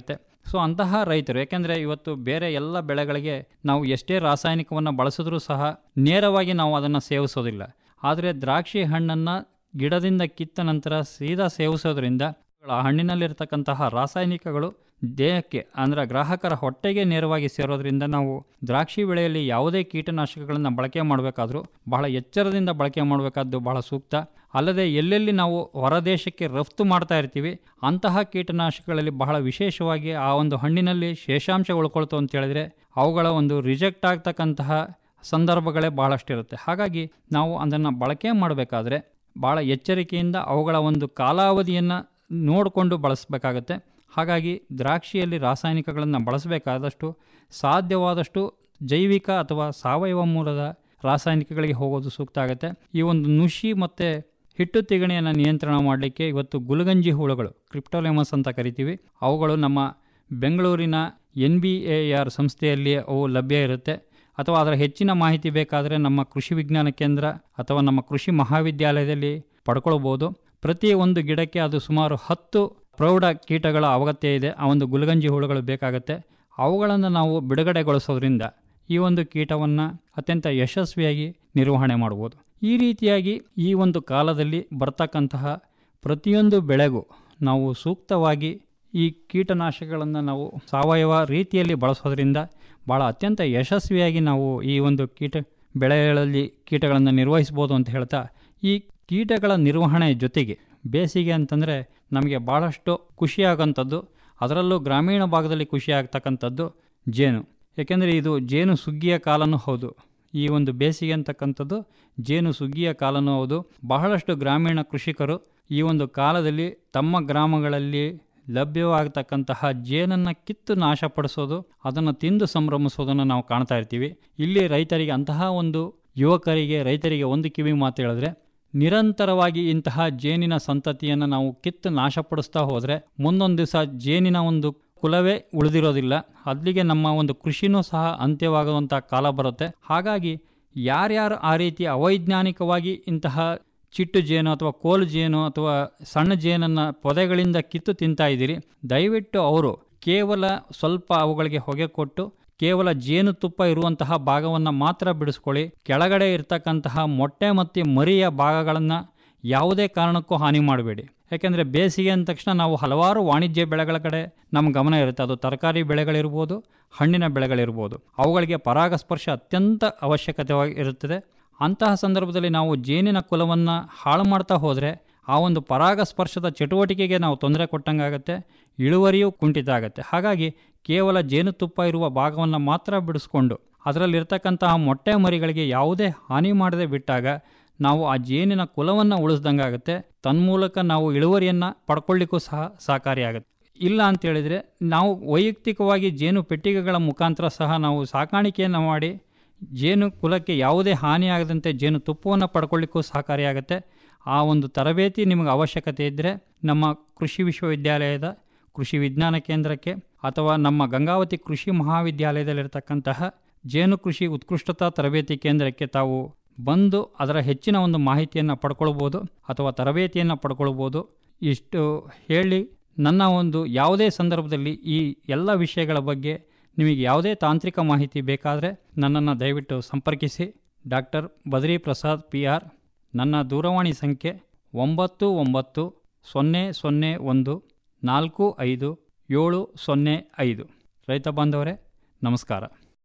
ಸೊ ಅಂತಹ ರೈತರು ಯಾಕೆಂದರೆ ಇವತ್ತು ಬೇರೆ ಎಲ್ಲ ಬೆಳೆಗಳಿಗೆ ನಾವು ಎಷ್ಟೇ ರಾಸಾಯನಿಕವನ್ನು ಬಳಸಿದ್ರೂ ಸಹ ನೇರವಾಗಿ ನಾವು ಅದನ್ನು ಸೇವಿಸೋದಿಲ್ಲ ಆದರೆ ದ್ರಾಕ್ಷಿ ಹಣ್ಣನ್ನು ಗಿಡದಿಂದ ಕಿತ್ತ ನಂತರ ಸೀದಾ ಸೇವಿಸೋದ್ರಿಂದ ಆ ಹಣ್ಣಿನಲ್ಲಿರ್ತಕ್ಕಂತಹ ರಾಸಾಯನಿಕಗಳು ದೇಹಕ್ಕೆ ಅಂದರೆ ಗ್ರಾಹಕರ ಹೊಟ್ಟೆಗೆ ನೇರವಾಗಿ ಸೇರೋದ್ರಿಂದ ನಾವು ದ್ರಾಕ್ಷಿ ಬೆಳೆಯಲ್ಲಿ ಯಾವುದೇ ಕೀಟನಾಶಕಗಳನ್ನು ಬಳಕೆ ಮಾಡಬೇಕಾದ್ರೂ ಬಹಳ ಎಚ್ಚರದಿಂದ ಬಳಕೆ ಮಾಡಬೇಕಾದ್ದು ಬಹಳ ಸೂಕ್ತ ಅಲ್ಲದೆ ಎಲ್ಲೆಲ್ಲಿ ನಾವು ಹೊರದೇಶಕ್ಕೆ ರಫ್ತು ಮಾಡ್ತಾ ಇರ್ತೀವಿ ಅಂತಹ ಕೀಟನಾಶಕಗಳಲ್ಲಿ ಬಹಳ ವಿಶೇಷವಾಗಿ ಆ ಒಂದು ಹಣ್ಣಿನಲ್ಲಿ ಶೇಷಾಂಶ ಉಳ್ಕೊಳ್ತು ಅಂತ ಹೇಳಿದ್ರೆ ಅವುಗಳ ಒಂದು ರಿಜೆಕ್ಟ್ ಆಗ್ತಕ್ಕಂತಹ ಸಂದರ್ಭಗಳೇ ಬಹಳಷ್ಟಿರುತ್ತೆ ಹಾಗಾಗಿ ನಾವು ಅದನ್ನು ಬಳಕೆ ಮಾಡಬೇಕಾದ್ರೆ ಭಾಳ ಎಚ್ಚರಿಕೆಯಿಂದ ಅವುಗಳ ಒಂದು ಕಾಲಾವಧಿಯನ್ನು ನೋಡಿಕೊಂಡು ಬಳಸಬೇಕಾಗತ್ತೆ ಹಾಗಾಗಿ ದ್ರಾಕ್ಷಿಯಲ್ಲಿ ರಾಸಾಯನಿಕಗಳನ್ನು ಬಳಸಬೇಕಾದಷ್ಟು ಸಾಧ್ಯವಾದಷ್ಟು ಜೈವಿಕ ಅಥವಾ ಸಾವಯವ ಮೂಲದ ರಾಸಾಯನಿಕಗಳಿಗೆ ಹೋಗೋದು ಸೂಕ್ತ ಆಗುತ್ತೆ ಈ ಒಂದು ನುಷಿ ಮತ್ತು ಹಿಟ್ಟು ತಿಗಣೆಯನ್ನು ನಿಯಂತ್ರಣ ಮಾಡಲಿಕ್ಕೆ ಇವತ್ತು ಗುಲಗಂಜಿ ಹುಳುಗಳು ಕ್ರಿಪ್ಟೋಲೆಮಸ್ ಅಂತ ಕರಿತೀವಿ ಅವುಗಳು ನಮ್ಮ ಬೆಂಗಳೂರಿನ ಎನ್ ಬಿ ಎ ಆರ್ ಸಂಸ್ಥೆಯಲ್ಲಿ ಅವು ಲಭ್ಯ ಇರುತ್ತೆ ಅಥವಾ ಅದರ ಹೆಚ್ಚಿನ ಮಾಹಿತಿ ಬೇಕಾದರೆ ನಮ್ಮ ಕೃಷಿ ವಿಜ್ಞಾನ ಕೇಂದ್ರ ಅಥವಾ ನಮ್ಮ ಕೃಷಿ ಮಹಾವಿದ್ಯಾಲಯದಲ್ಲಿ ಪಡ್ಕೊಳ್ಬೋದು ಪ್ರತಿ ಒಂದು ಗಿಡಕ್ಕೆ ಅದು ಸುಮಾರು ಹತ್ತು ಪ್ರೌಢ ಕೀಟಗಳ ಅಗತ್ಯ ಇದೆ ಆ ಒಂದು ಗುಲಗಂಜಿ ಹುಳುಗಳು ಬೇಕಾಗುತ್ತೆ ಅವುಗಳನ್ನು ನಾವು ಬಿಡುಗಡೆಗೊಳಿಸೋದ್ರಿಂದ ಈ ಒಂದು ಕೀಟವನ್ನು ಅತ್ಯಂತ ಯಶಸ್ವಿಯಾಗಿ ನಿರ್ವಹಣೆ ಮಾಡ್ಬೋದು ಈ ರೀತಿಯಾಗಿ ಈ ಒಂದು ಕಾಲದಲ್ಲಿ ಬರ್ತಕ್ಕಂತಹ ಪ್ರತಿಯೊಂದು ಬೆಳೆಗೂ ನಾವು ಸೂಕ್ತವಾಗಿ ಈ ಕೀಟನಾಶಕಗಳನ್ನು ನಾವು ಸಾವಯವ ರೀತಿಯಲ್ಲಿ ಬಳಸೋದ್ರಿಂದ ಭಾಳ ಅತ್ಯಂತ ಯಶಸ್ವಿಯಾಗಿ ನಾವು ಈ ಒಂದು ಕೀಟ ಬೆಳೆಗಳಲ್ಲಿ ಕೀಟಗಳನ್ನು ನಿರ್ವಹಿಸ್ಬೋದು ಅಂತ ಹೇಳ್ತಾ ಈ ಕೀಟಗಳ ನಿರ್ವಹಣೆ ಜೊತೆಗೆ ಬೇಸಿಗೆ ಅಂತಂದರೆ ನಮಗೆ ಭಾಳಷ್ಟು ಖುಷಿಯಾಗಂಥದ್ದು ಅದರಲ್ಲೂ ಗ್ರಾಮೀಣ ಭಾಗದಲ್ಲಿ ಖುಷಿ ಆಗ್ತಕ್ಕಂಥದ್ದು ಜೇನು ಏಕೆಂದರೆ ಇದು ಜೇನು ಸುಗ್ಗಿಯ ಕಾಲನೂ ಹೌದು ಈ ಒಂದು ಬೇಸಿಗೆ ಅಂತಕ್ಕಂಥದ್ದು ಜೇನು ಸುಗ್ಗಿಯ ಕಾಲನೂ ಹೌದು ಬಹಳಷ್ಟು ಗ್ರಾಮೀಣ ಕೃಷಿಕರು ಈ ಒಂದು ಕಾಲದಲ್ಲಿ ತಮ್ಮ ಗ್ರಾಮಗಳಲ್ಲಿ ಲಭ್ಯವಾಗತಕ್ಕಂತಹ ಜೇನನ್ನು ಕಿತ್ತು ನಾಶಪಡಿಸೋದು ಅದನ್ನು ತಿಂದು ಸಂಭ್ರಮಿಸೋದನ್ನು ನಾವು ಕಾಣ್ತಾ ಇರ್ತೀವಿ ಇಲ್ಲಿ ರೈತರಿಗೆ ಅಂತಹ ಒಂದು ಯುವಕರಿಗೆ ರೈತರಿಗೆ ಒಂದು ಕಿವಿ ಮಾತು ಹೇಳಿದ್ರೆ ನಿರಂತರವಾಗಿ ಇಂತಹ ಜೇನಿನ ಸಂತತಿಯನ್ನು ನಾವು ಕಿತ್ತು ನಾಶಪಡಿಸ್ತಾ ಹೋದರೆ ಮುಂದೊಂದು ದಿವಸ ಜೇನಿನ ಒಂದು ಕುಲವೇ ಉಳಿದಿರೋದಿಲ್ಲ ಅಲ್ಲಿಗೆ ನಮ್ಮ ಒಂದು ಕೃಷಿನೂ ಸಹ ಅಂತ್ಯವಾಗುವಂಥ ಕಾಲ ಬರುತ್ತೆ ಹಾಗಾಗಿ ಯಾರ್ಯಾರು ಆ ರೀತಿ ಅವೈಜ್ಞಾನಿಕವಾಗಿ ಇಂತಹ ಚಿಟ್ಟು ಜೇನು ಅಥವಾ ಕೋಲು ಜೇನು ಅಥವಾ ಸಣ್ಣ ಜೇನನ್ನು ಪೊದೆಗಳಿಂದ ಕಿತ್ತು ತಿಂತಾ ಇದ್ದೀರಿ ದಯವಿಟ್ಟು ಅವರು ಕೇವಲ ಸ್ವಲ್ಪ ಅವುಗಳಿಗೆ ಹೊಗೆ ಕೊಟ್ಟು ಕೇವಲ ಜೇನುತುಪ್ಪ ಇರುವಂತಹ ಭಾಗವನ್ನು ಮಾತ್ರ ಬಿಡಿಸ್ಕೊಳ್ಳಿ ಕೆಳಗಡೆ ಇರ್ತಕ್ಕಂತಹ ಮೊಟ್ಟೆ ಮತ್ತು ಮರಿಯ ಭಾಗಗಳನ್ನು ಯಾವುದೇ ಕಾರಣಕ್ಕೂ ಹಾನಿ ಮಾಡಬೇಡಿ ಯಾಕೆಂದರೆ ಬೇಸಿಗೆ ಅಂದ ತಕ್ಷಣ ನಾವು ಹಲವಾರು ವಾಣಿಜ್ಯ ಬೆಳೆಗಳ ಕಡೆ ನಮ್ಮ ಗಮನ ಇರುತ್ತೆ ಅದು ತರಕಾರಿ ಬೆಳೆಗಳಿರ್ಬೋದು ಹಣ್ಣಿನ ಬೆಳೆಗಳಿರ್ಬೋದು ಅವುಗಳಿಗೆ ಪರಾಗಸ್ಪರ್ಶ ಅತ್ಯಂತ ಅವಶ್ಯಕತೆವಾಗಿ ಇರುತ್ತದೆ ಅಂತಹ ಸಂದರ್ಭದಲ್ಲಿ ನಾವು ಜೇನಿನ ಕುಲವನ್ನು ಹಾಳು ಮಾಡ್ತಾ ಹೋದರೆ ಆ ಒಂದು ಪರಾಗಸ್ಪರ್ಶದ ಚಟುವಟಿಕೆಗೆ ನಾವು ತೊಂದರೆ ಕೊಟ್ಟಂಗಾಗತ್ತೆ ಇಳುವರಿಯೂ ಕುಂಠಿತ ಆಗುತ್ತೆ ಹಾಗಾಗಿ ಕೇವಲ ಜೇನುತುಪ್ಪ ಇರುವ ಭಾಗವನ್ನು ಮಾತ್ರ ಬಿಡಿಸ್ಕೊಂಡು ಅದರಲ್ಲಿರ್ತಕ್ಕಂತಹ ಮೊಟ್ಟೆ ಮರಿಗಳಿಗೆ ಯಾವುದೇ ಹಾನಿ ಮಾಡದೆ ಬಿಟ್ಟಾಗ ನಾವು ಆ ಜೇನಿನ ಕುಲವನ್ನು ಉಳಿಸ್ದಂಗಾಗುತ್ತೆ ತನ್ಮೂಲಕ ನಾವು ಇಳುವರಿಯನ್ನು ಪಡ್ಕೊಳ್ಳಿಕ್ಕೂ ಸಹ ಸಹಕಾರಿಯಾಗುತ್ತೆ ಇಲ್ಲ ಅಂತ ಹೇಳಿದರೆ ನಾವು ವೈಯಕ್ತಿಕವಾಗಿ ಜೇನು ಪೆಟ್ಟಿಗೆಗಳ ಮುಖಾಂತರ ಸಹ ನಾವು ಸಾಕಾಣಿಕೆಯನ್ನು ಮಾಡಿ ಜೇನು ಕುಲಕ್ಕೆ ಯಾವುದೇ ಹಾನಿಯಾಗದಂತೆ ಜೇನು ತುಪ್ಪವನ್ನು ಪಡ್ಕೊಳ್ಳಿಕ್ಕೂ ಸಹಕಾರಿಯಾಗುತ್ತೆ ಆ ಒಂದು ತರಬೇತಿ ನಿಮಗೆ ಅವಶ್ಯಕತೆ ಇದ್ದರೆ ನಮ್ಮ ಕೃಷಿ ವಿಶ್ವವಿದ್ಯಾಲಯದ ಕೃಷಿ ವಿಜ್ಞಾನ ಕೇಂದ್ರಕ್ಕೆ ಅಥವಾ ನಮ್ಮ ಗಂಗಾವತಿ ಕೃಷಿ ಮಹಾವಿದ್ಯಾಲಯದಲ್ಲಿರ್ತಕ್ಕಂತಹ ಜೇನು ಕೃಷಿ ಉತ್ಕೃಷ್ಟತಾ ತರಬೇತಿ ಕೇಂದ್ರಕ್ಕೆ ತಾವು ಬಂದು ಅದರ ಹೆಚ್ಚಿನ ಒಂದು ಮಾಹಿತಿಯನ್ನು ಪಡ್ಕೊಳ್ಬೋದು ಅಥವಾ ತರಬೇತಿಯನ್ನು ಪಡ್ಕೊಳ್ಬೋದು ಇಷ್ಟು ಹೇಳಿ ನನ್ನ ಒಂದು ಯಾವುದೇ ಸಂದರ್ಭದಲ್ಲಿ ಈ ಎಲ್ಲ ವಿಷಯಗಳ ಬಗ್ಗೆ ನಿಮಗೆ ಯಾವುದೇ ತಾಂತ್ರಿಕ ಮಾಹಿತಿ ಬೇಕಾದರೆ ನನ್ನನ್ನು ದಯವಿಟ್ಟು ಸಂಪರ್ಕಿಸಿ doctor Badri Prasad P R ನನ್ನ ದೂರವಾಣಿ ಸಂಖ್ಯೆ ಒಂಬತ್ತು ಒಂಬತ್ತು ಸೊನ್ನೆ ಸೊನ್ನೆ ಒಂದು ನಾಲ್ಕು ಐದು ಏಳು ಸೊನ್ನೆ ಐದು ರೈತ ಬಾಂಧವರೇ ನಮಸ್ಕಾರ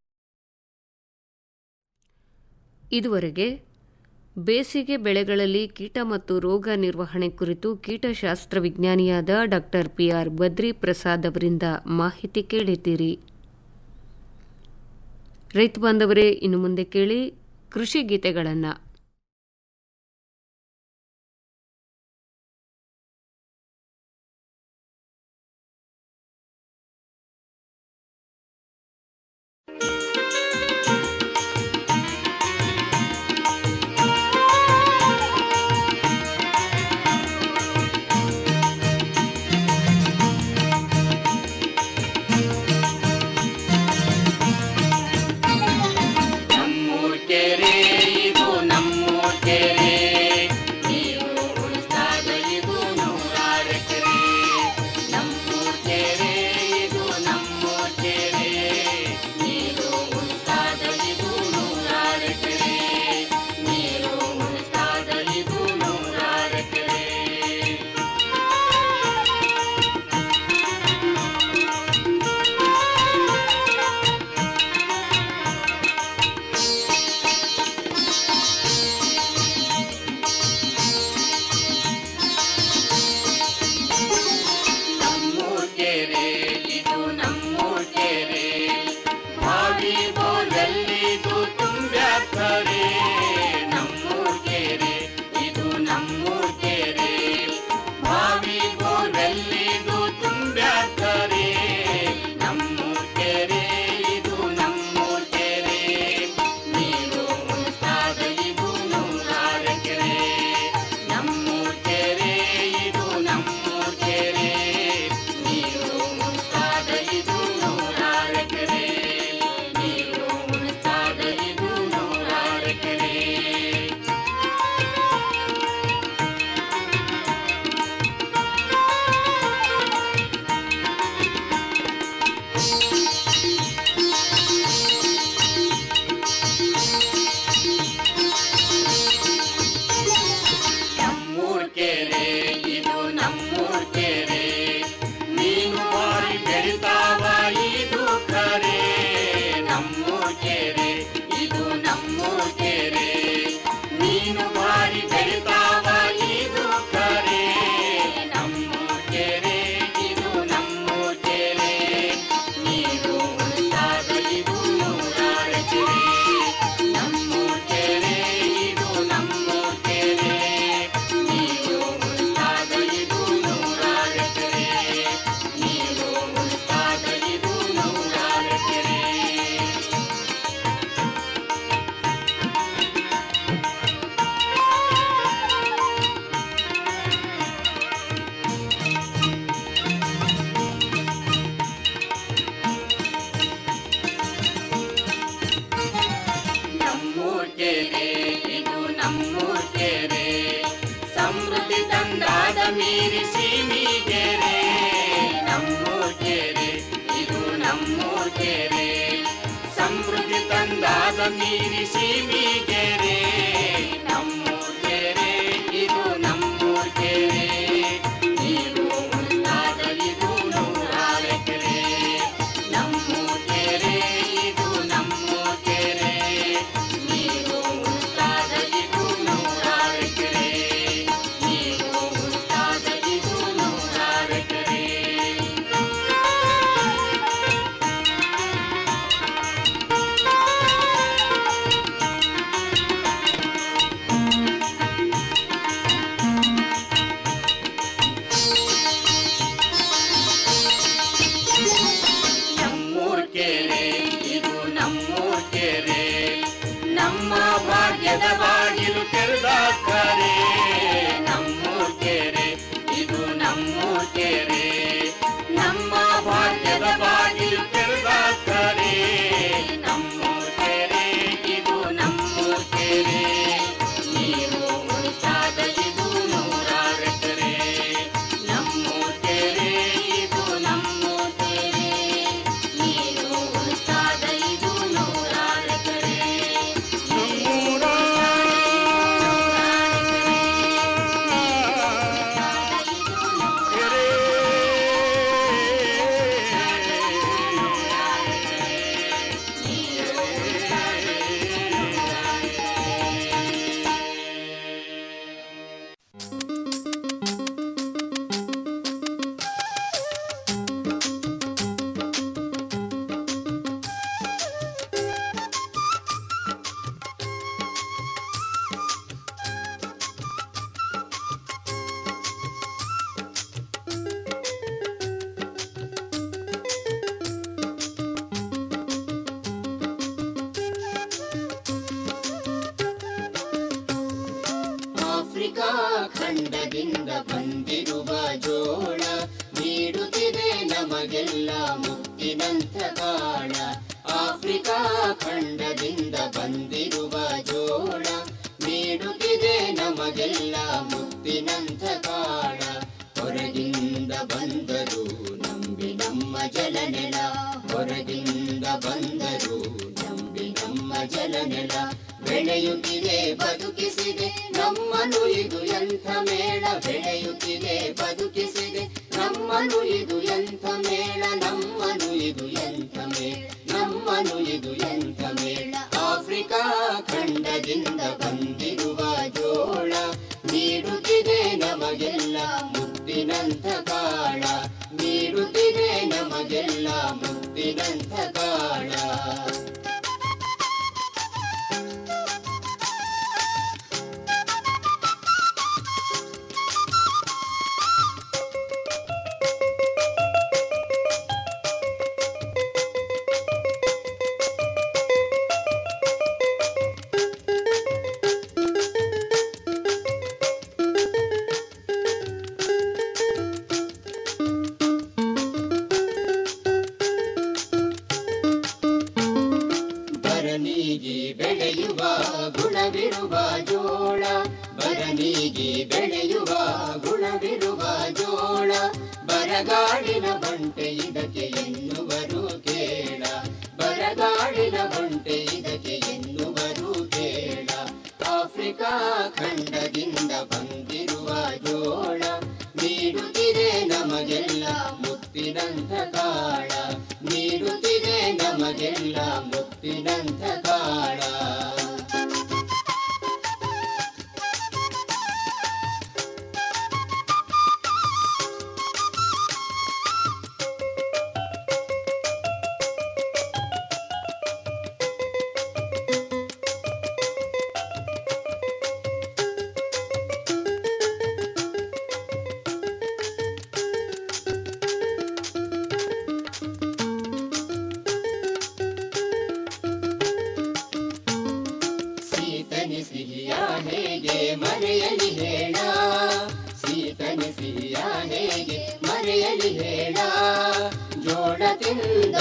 ಇದುವರೆಗೆ ಬೇಸಿಗೆ ಬೆಳೆಗಳಲ್ಲಿ ಕೀಟ ಮತ್ತು ರೋಗ ನಿರ್ವಹಣೆ ಕುರಿತು ಕೀಟಶಾಸ್ತ್ರ ವಿಜ್ಞಾನಿಯಾದ ಡಾಕ್ಟರ್ ಪಿಆರ್ ಬದ್ರಿ ಪ್ರಸಾದ್ ಅವರಿಂದ ಮಾಹಿತಿ ಕೇಳಿದ್ದೀರಿ ರೈತ ಬಾಂಧವರೇ ಇನ್ನು ಮುಂದೆ ಕೇಳಿ ಕೃಷಿ ಗೀತೆಗಳನ್ನು ನಮ್ಮೂರ್ ಕೆರೆ ಇದು ನಮ್ಮ ಕೆರೆ ಇದು ನಮ್ಮೂರ್ ಕೆರೆ ಮೀನು ಬಾರಿ ಬೆಳಿತಾವ ಇದು ಕರೆ ನಮ್ಮೂರ್ ಕೆರೆ ಇದು ನಮ್ಮೂರ್ ಕೆರೆ ಮೀನು ಬಾರಿ ಬೆಳಿತಾವ ಇದು ಕರೆ ನಮ್ಮೂರ್ ಕೆರೆ ಇದು ನಮ್ಮೂರ್ ಕೆರೆ ನೀರು ಉಳಿತಾದ ಇದು ನೂರಾರು ಕೆರೆ ನಮ್ಮೂರ್ ಕೆರೆ ಇದು ನಮ್ಮೂರ್ ಕೆರೆ ನೀರು ಉಳಿತಾದ ಇದು ನೂರಾರು ಕೆರೆ ನೀರು ಉಳಿತಾದ ಇದು ನೂರಾರು ಕೆರೆ ನಮ್ಮೂರ್ ಕೆರೆ ಇದು ನಮ್ಮೂರ್ ಕೆರೆ ಸಮೃದ್ಧಿ ತಂದಾದ ಮೀರಿಸಿ ಮೀಗೆರೆ ನಮ್ಮೂರ್ ಕೆರೆ ಇದು ನಮ್ಮೂರ್ ಕೆರೆ ಸಮೃದ್ಧಿ ತಂದಾದ ಮೀರಿಸಿ ಮೀಗೆರೆ ನಮ್ಮೂರ್ ಕೆರೆ ಇದು ನಮ್ಮೂರ್ ಕೆರೆ ನೀರು ಉಳಿತಾದ ಇದು ನೂರಾರು ಕೆರೆ ನಮ್ಮೂರ್ ಕೆರೆ ಇದು ನಮ್ಮೂರ್ ಕೆರೆ ನೀರು ಉಳಿತಾದ ಇದು ನೂರಾರು ಕೆರೆ ನೀರು ಉಳಿತಾದ ಇದು ನೂರಾರು ಕೆರೆ ನಮ್ಮೂರ್ ಕೆರೆ ಇದು ನಮ್ಮೂರ್ ಕೆರೆ ನಮ್ಮ ಭಾಗ್ಯದ ಬಾಗಿಲು ತೆರೆದ ಕರೆ ನಮ್ಮೂರ್ ಕೆರೆ ಇದು ನಮ್ಮೂರ್ ಕೆರೆ ನಮ್ಮ ಭಾಗ್ಯದ ಬಾಗಿಲು ತೆರೆದ ಕರೆ ನಮ್ಮೂರ್ ಕೆರೆ ಇದು ನಮ್ಮೂರ್ ಕೆರೆ ನೀರು ಉಳಿತಾದ ಇದು ನೂರಾರು ಕೆರೆ ನಮ್ಮೂರ್ ಕೆರೆ ಇದು ನಮ್ಮೂರ್ ಕೆರೆ ನೀರು ಉಳಿತಾದ ಇದು ನೂರಾರು ಕೆರೆ ಆಫ್ರಿಕಾ ಖಂಡದಿಂದ ಬಂದಿರುವ ಜೋಳ ನೀಡುತ್ತಿದೆ ನಮಗೆಲ್ಲ ಮುತ್ತಿನಂಥ ಕಾಳ ಆಫ್ರಿಕಾ ಖಂಡದಿಂದ ಬಂದಿರುವ ಜೋಳ ನೀಡುತ್ತಿದೆ ನಮಗೆಲ್ಲ ಮುತ್ತಿನಂಥ ಕಾಳ ಹೊರಗಿಂದ ಬಂದರು ನಂಬಿ ನಮ್ಮ ಜಲನೆಲ ಹೊರಗಿಂದ ಬಂದರು ನಂಬಿ ನಮ್ಮ ಜಲನೆಲ ಬೆಳೆಯುತ್ತಿದೆ ಬದುಕಿಸಿದೆ ನಮ್ಮನು ಇದು ಎಂಥ ಮೇಳ ಬೆಳೆಯುತ್ತಿದೆ ಬದುಕಿಸಿದೆ ನಮ್ಮನು ಇದು ಎಂಥ ಮೇಳ ನಮ್ಮನು ಇದು ಎಂಥ ಮೇಳ ನಮ್ಮನು ಇದು ಎಂಥ ಮೇಳ ಆಫ್ರಿಕಾ ಖಂಡದಿಂದ ಬಂದಿರುವ ಜೋಳ ನೀಡುತ್ತಿದೆ ನಮಗೆಲ್ಲ ಮುತ್ತಿನಂಥ ಕಾಳ ನೀಡುತ್ತಿದೆ ನಮಗೆಲ್ಲ ಮುತ್ತಿನಂಥ ಕಾಳ ಬರನಿಗೆ ಬೆಳೆಯುವ ಗುಣವಿರುವ ಜೋಳ ಬರನಿಗೆ ಬೆಳೆಯುವ ಗುಣವಿರುವ ಜೋಳ ಬರಗಾಡಿನ ಬಂಟೆ ಇದಕ್ಕೆ ಎನ್ನುವರು ಕೇಳ ಬರಗಾಡಿನ ಬಂಟೆ ಇದಕ್ಕೆ ಎನ್ನುವರು ಕೇಳ ಆಫ್ರಿಕಾ ಖಂಡದಿಂದ ಬಂದಿರುವ ಜೋಳ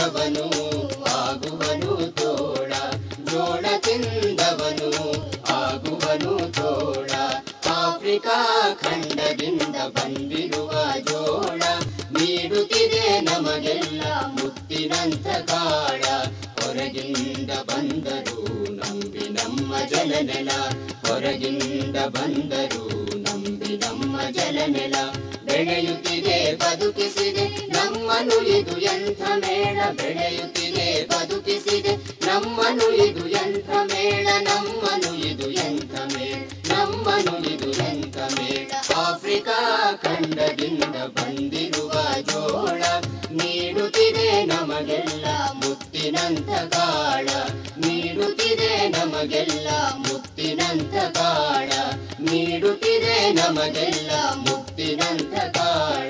ತಿಂದವನು ಆಗುವನು ತೋಳ ಜೋಳ ತಿಂದವನು ಆಗುವನು ತೋಳ ಆಫ್ರಿಕಾ ಖಂಡದಿಂದ ಬಂದಿರುವ ಜೋಳ ನೀಡುತ್ತಿದೆ ನಮಗೆಲ್ಲ ಮುತ್ತಿನಂತ ಕಾಳ ಹೊರಗಿಂದ ಬಂದರು ನಂಬಿ ನಮ್ಮ ಜಲನೆಲ ಹೊರಗಿಂದ ಬಂದರು ನಂಬಿ ನಮ್ಮ ಜಲನೆಲ ಬೆಳೆಯುತ್ತಿದೆ ಬದುಕಿಸಿದೆ ನಮ್ಮನು ಇದು ಎಂಥ ಮೇಳ ಬೆಳೆಯುತ್ತಿದೆ ಬದುಕಿಸಿದೆ ನಮ್ಮನು ಇದು ಎಂಥ ಮೇಳ ನಮ್ಮನು ಇದು ಎಂಥ ಮೇಳ ನಮ್ಮನು ಇದು ಎಂಥ ಮೇಳ ಆಫ್ರಿಕಾ ಖಂಡದಿಂದ ಬಂದಿರುವ ಜೋಳ ನೀಡುತ್ತಿದೆ ನಮಗೆಲ್ಲ ಮುತ್ತಿನಂತ ಕಾಳ ನೀಡುತ್ತಿದೆ ನಮಗೆಲ್ಲ ಮುತ್ತಿನಂತ ಕಾಳ ನೀಡುತ್ತಿದೆ ನಮಗೆಲ್ಲ ಮುತ್ತಿನಂತ ಕಾಳ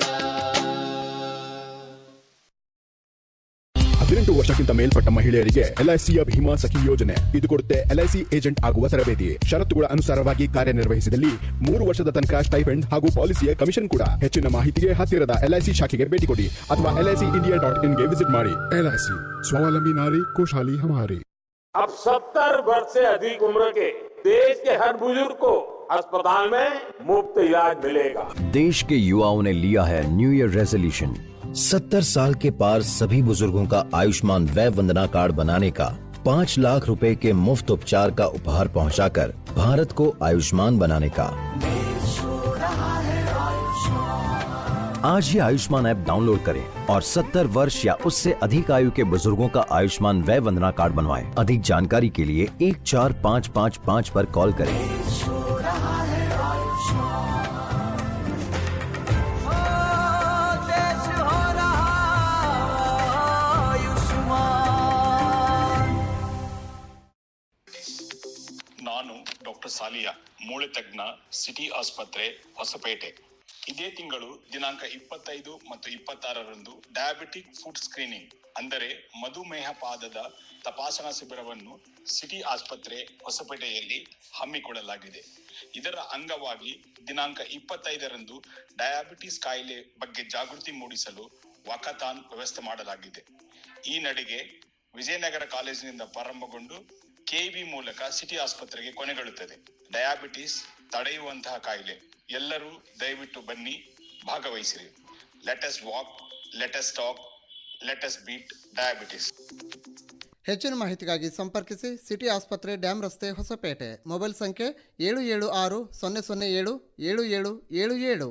ಹದಿನೆಂಟು ವರ್ಷಕ್ಕಿಂತ ಮೇಲ್ಪಟ್ಟ ಮಹಿಳೆಯರಿಗೆ ಎಲ್ಐಸಿಯ ಭೀಮಾ ಸಖಿ ಯೋಜನೆ ಇದು ಕೊಡುತ್ತೆ ಎಲ್ಐಸಿ ಏಜೆಂಟ್ ಆಗುವ ತರಬೇತಿ ಷರತ್ತುಗಳ ಅನುಸಾರವಾಗಿ ಕಾರ್ಯನಿರ್ವಹಿಸಿದಲ್ಲಿ ಮೂರು ವರ್ಷದ ತನಕ ಸ್ಟೈಪೆಂಡ್ ಹಾಗೂ ಪಾಲಿಸಿಯ ಕಮಿಷನ್ ಕೂಡ ಹೆಚ್ಚಿನ ಮಾಹಿತಿಗೆ ಹತ್ತಿರದ ಎಲ್ಐಸಿ ಶಾಖೆಗೆ ಭೇಟಿ ಕೊಡಿ ಅಥವಾ ಎಲ್ಐಸಿ ಇಂಡಿಯಾ ಡಾಟ್ ಇನ್ಗೆ ವಿಸಿಟ್ ಮಾಡಿ ಎಲ್ಐಸಿ ಸ್ವಾವಲಂಬಿ ನಾರಿ खुशहाली हमारी अब सत्तर वर्ष से अधिक उम्र के देश के हर बुजुर्ग को अस्पताल में मुफ्त इलाज मिलेगा देश के युवाओं ने लिया है न्यू ईयर रेजोल्यूशन सत्तर साल के पार सभी बुजुर्गों का आयुष्मान वय वंदना कार्ड बनाने का पाँच लाख रुपए के मुफ्त उपचार का उपहार पहुंचाकर भारत को आयुष्मान बनाने का आज ही आयुष्मान ऐप डाउनलोड करें और 70 वर्ष या उससे अधिक आयु के बुजुर्गों का आयुष्मान वय वंदना कार्ड बनवाएं। अधिक जानकारी के लिए एक चार पाँच पाँच पाँच पर कॉल करें ನಾನು ಡಾಕ್ಟರ್ ಸಾಲಿಯಾ ಮೂಳೆ ತಜ್ಞ ಸಿಟಿ ಆಸ್ಪತ್ರೆ ಹೊಸಪೇಟೆ ಇದೇ ತಿಂಗಳು ದಿನಾಂಕ ಇಪ್ಪತ್ತೈದು ಮತ್ತು ಇಪ್ಪತ್ತಾರರಂದು ಡಯಾಬಿಟಿಕ್ ಫುಡ್ ಸ್ಕ್ರೀನಿಂಗ್ ಅಂದರೆ ಮಧುಮೇಹ ಪಾದದ ತಪಾಸಣಾ ಶಿಬಿರವನ್ನು ಸಿಟಿ ಆಸ್ಪತ್ರೆ ಹೊಸಪೇಟೆಯಲ್ಲಿ ಹಮ್ಮಿಕೊಳ್ಳಲಾಗಿದೆ ಇದರ ಅಂಗವಾಗಿ ದಿನಾಂಕ ಇಪ್ಪತ್ತೈದರಂದು ಡಯಾಬಿಟಿಸ್ ಕಾಯಿಲೆ ಬಗ್ಗೆ ಜಾಗೃತಿ ಮೂಡಿಸಲು ವಾಕಥಾನ್ ವ್ಯವಸ್ಥೆ ಮಾಡಲಾಗಿದೆ ಈ ನಡಿಗೆ ವಿಜಯನಗರ ಕಾಲೇಜಿನಿಂದ ಪ್ರಾರಂಭಗೊಂಡು ಕೆಬಿ ಮೂಲಕ ಸಿಟಿ ಆಸ್ಪತ್ರೆಗೆ ಕೊನೆಗೊಳ್ಳುತ್ತದೆ ಡಯಾಬಿಟಿಸ್ ತಡೆಯುವಂತಹ ಕಾಯಿಲೆ ಎಲ್ಲರೂ ದಯವಿಟ್ಟು ಬನ್ನಿ ಭಾಗವಹಿಸಿರಿ let us walk let us talk let us beat diabetes ಹೆಚ್ಚಿನ ಮಾಹಿತಿಗಾಗಿ ಸಂಪರ್ಕಿಸಿ ಸಿಟಿ ಆಸ್ಪತ್ರೆ ಡ್ಯಾಮ್ ರಸ್ತೆ ಹೊಸಪೇಟೆ ಮೊಬೈಲ್ ಸಂಖ್ಯೆ ಏಳು ಏಳು ಆರು ಸೊನ್ನೆ ಸೊನ್ನೆ ಏಳು ಏಳು ಏಳು ಏಳು ಏಳು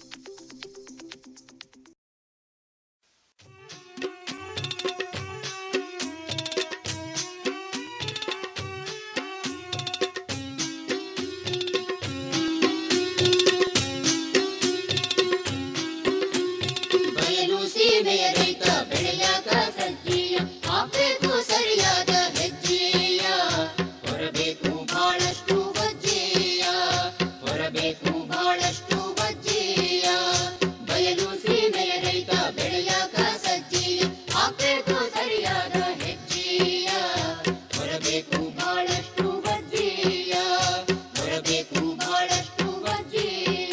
ಬಯಲು ಸೀಮೆಯ ರೈತ ಬೆಳೆಯಾಗ ಸಜ್ಜೀಯ ಹಾಕ್ಬೇಕು ಸರಿಯಾದ ಹೆಜ್ಜೆಯ ಹೊರಬೇಕು ಬಹಳಷ್ಟು ವಜ್ಜೆಯ ಹೊರಬೇಕು ಬಹಳಷ್ಟು ವಜ್ಜೆಯ ಬಯಲು ಸೀಮೆಯ ರೈತ ಬೆಳೆಯಾಗ ಸಜ್ಜೀಯ ಹಾಕ್ಬೇಕು ಸರಿಯಾದ ಹೆಜ್ಜೆಯ ಹೊರಬೇಕು ಬಹಳಷ್ಟು ವಜ್ಜೆಯ ಹೊರಬೇಕು ಬಹಳಷ್ಟು ವಜ್ಜೆಯ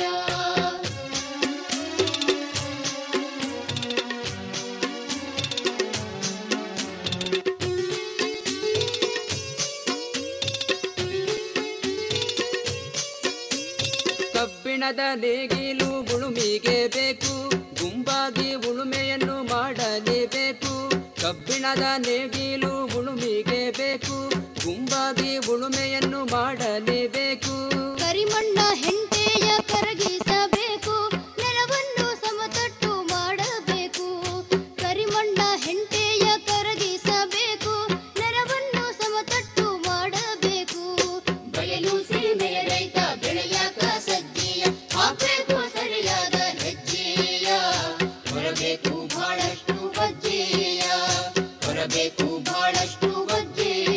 ಕಬ್ಬಿಣದ ನೇಗಿಲು ಉಳುಮಿಗೆ ಬೇಕು ಗುಂಪಾಗಿ ಉಳುಮೆಯನ್ನು ಮಾಡಲೇಬೇಕು ಕಬ್ಬಿಣದ ನೇಗಿಲು ಉಳುಮಿಗೆ ಬೇಕು ಗುಂಪಾಗಿ ಉಳುಮೆಯನ್ನು ಮಾಡಲೇಬೇಕು ಕರಿಮಣ್ಣ ಹೆಂಟೆಯ ಕರಗಿಸಬೇಕು ನೆಲವನ್ನು ಸಮತಟ್ಟು ಮಾಡಬೇಕು ಕರಿಮಣ್ಣ ಹೆಂಟೆಯ ಕರಗಿಸಬೇಕು ನೆಲವನ್ನು ಸಮತಟ್ಟು ಮಾಡಬೇಕು ಬಯಲು ಸೀಮೆಯ ರೈತ ಬೆಳೆಯಾಕ ಸಜ್ಜೀಯ ಹಾಕ್ಬೇಕು ಸರಿಯಾದ ಹೆಜ್ಜೆಯ ಹೊರಬೇಕು ಬಹಳಷ್ಟು ವಜ್ಜೆಯ ಹೊರಬೇಕು ಬಹಳಷ್ಟು ವಜ್ಜೆಯ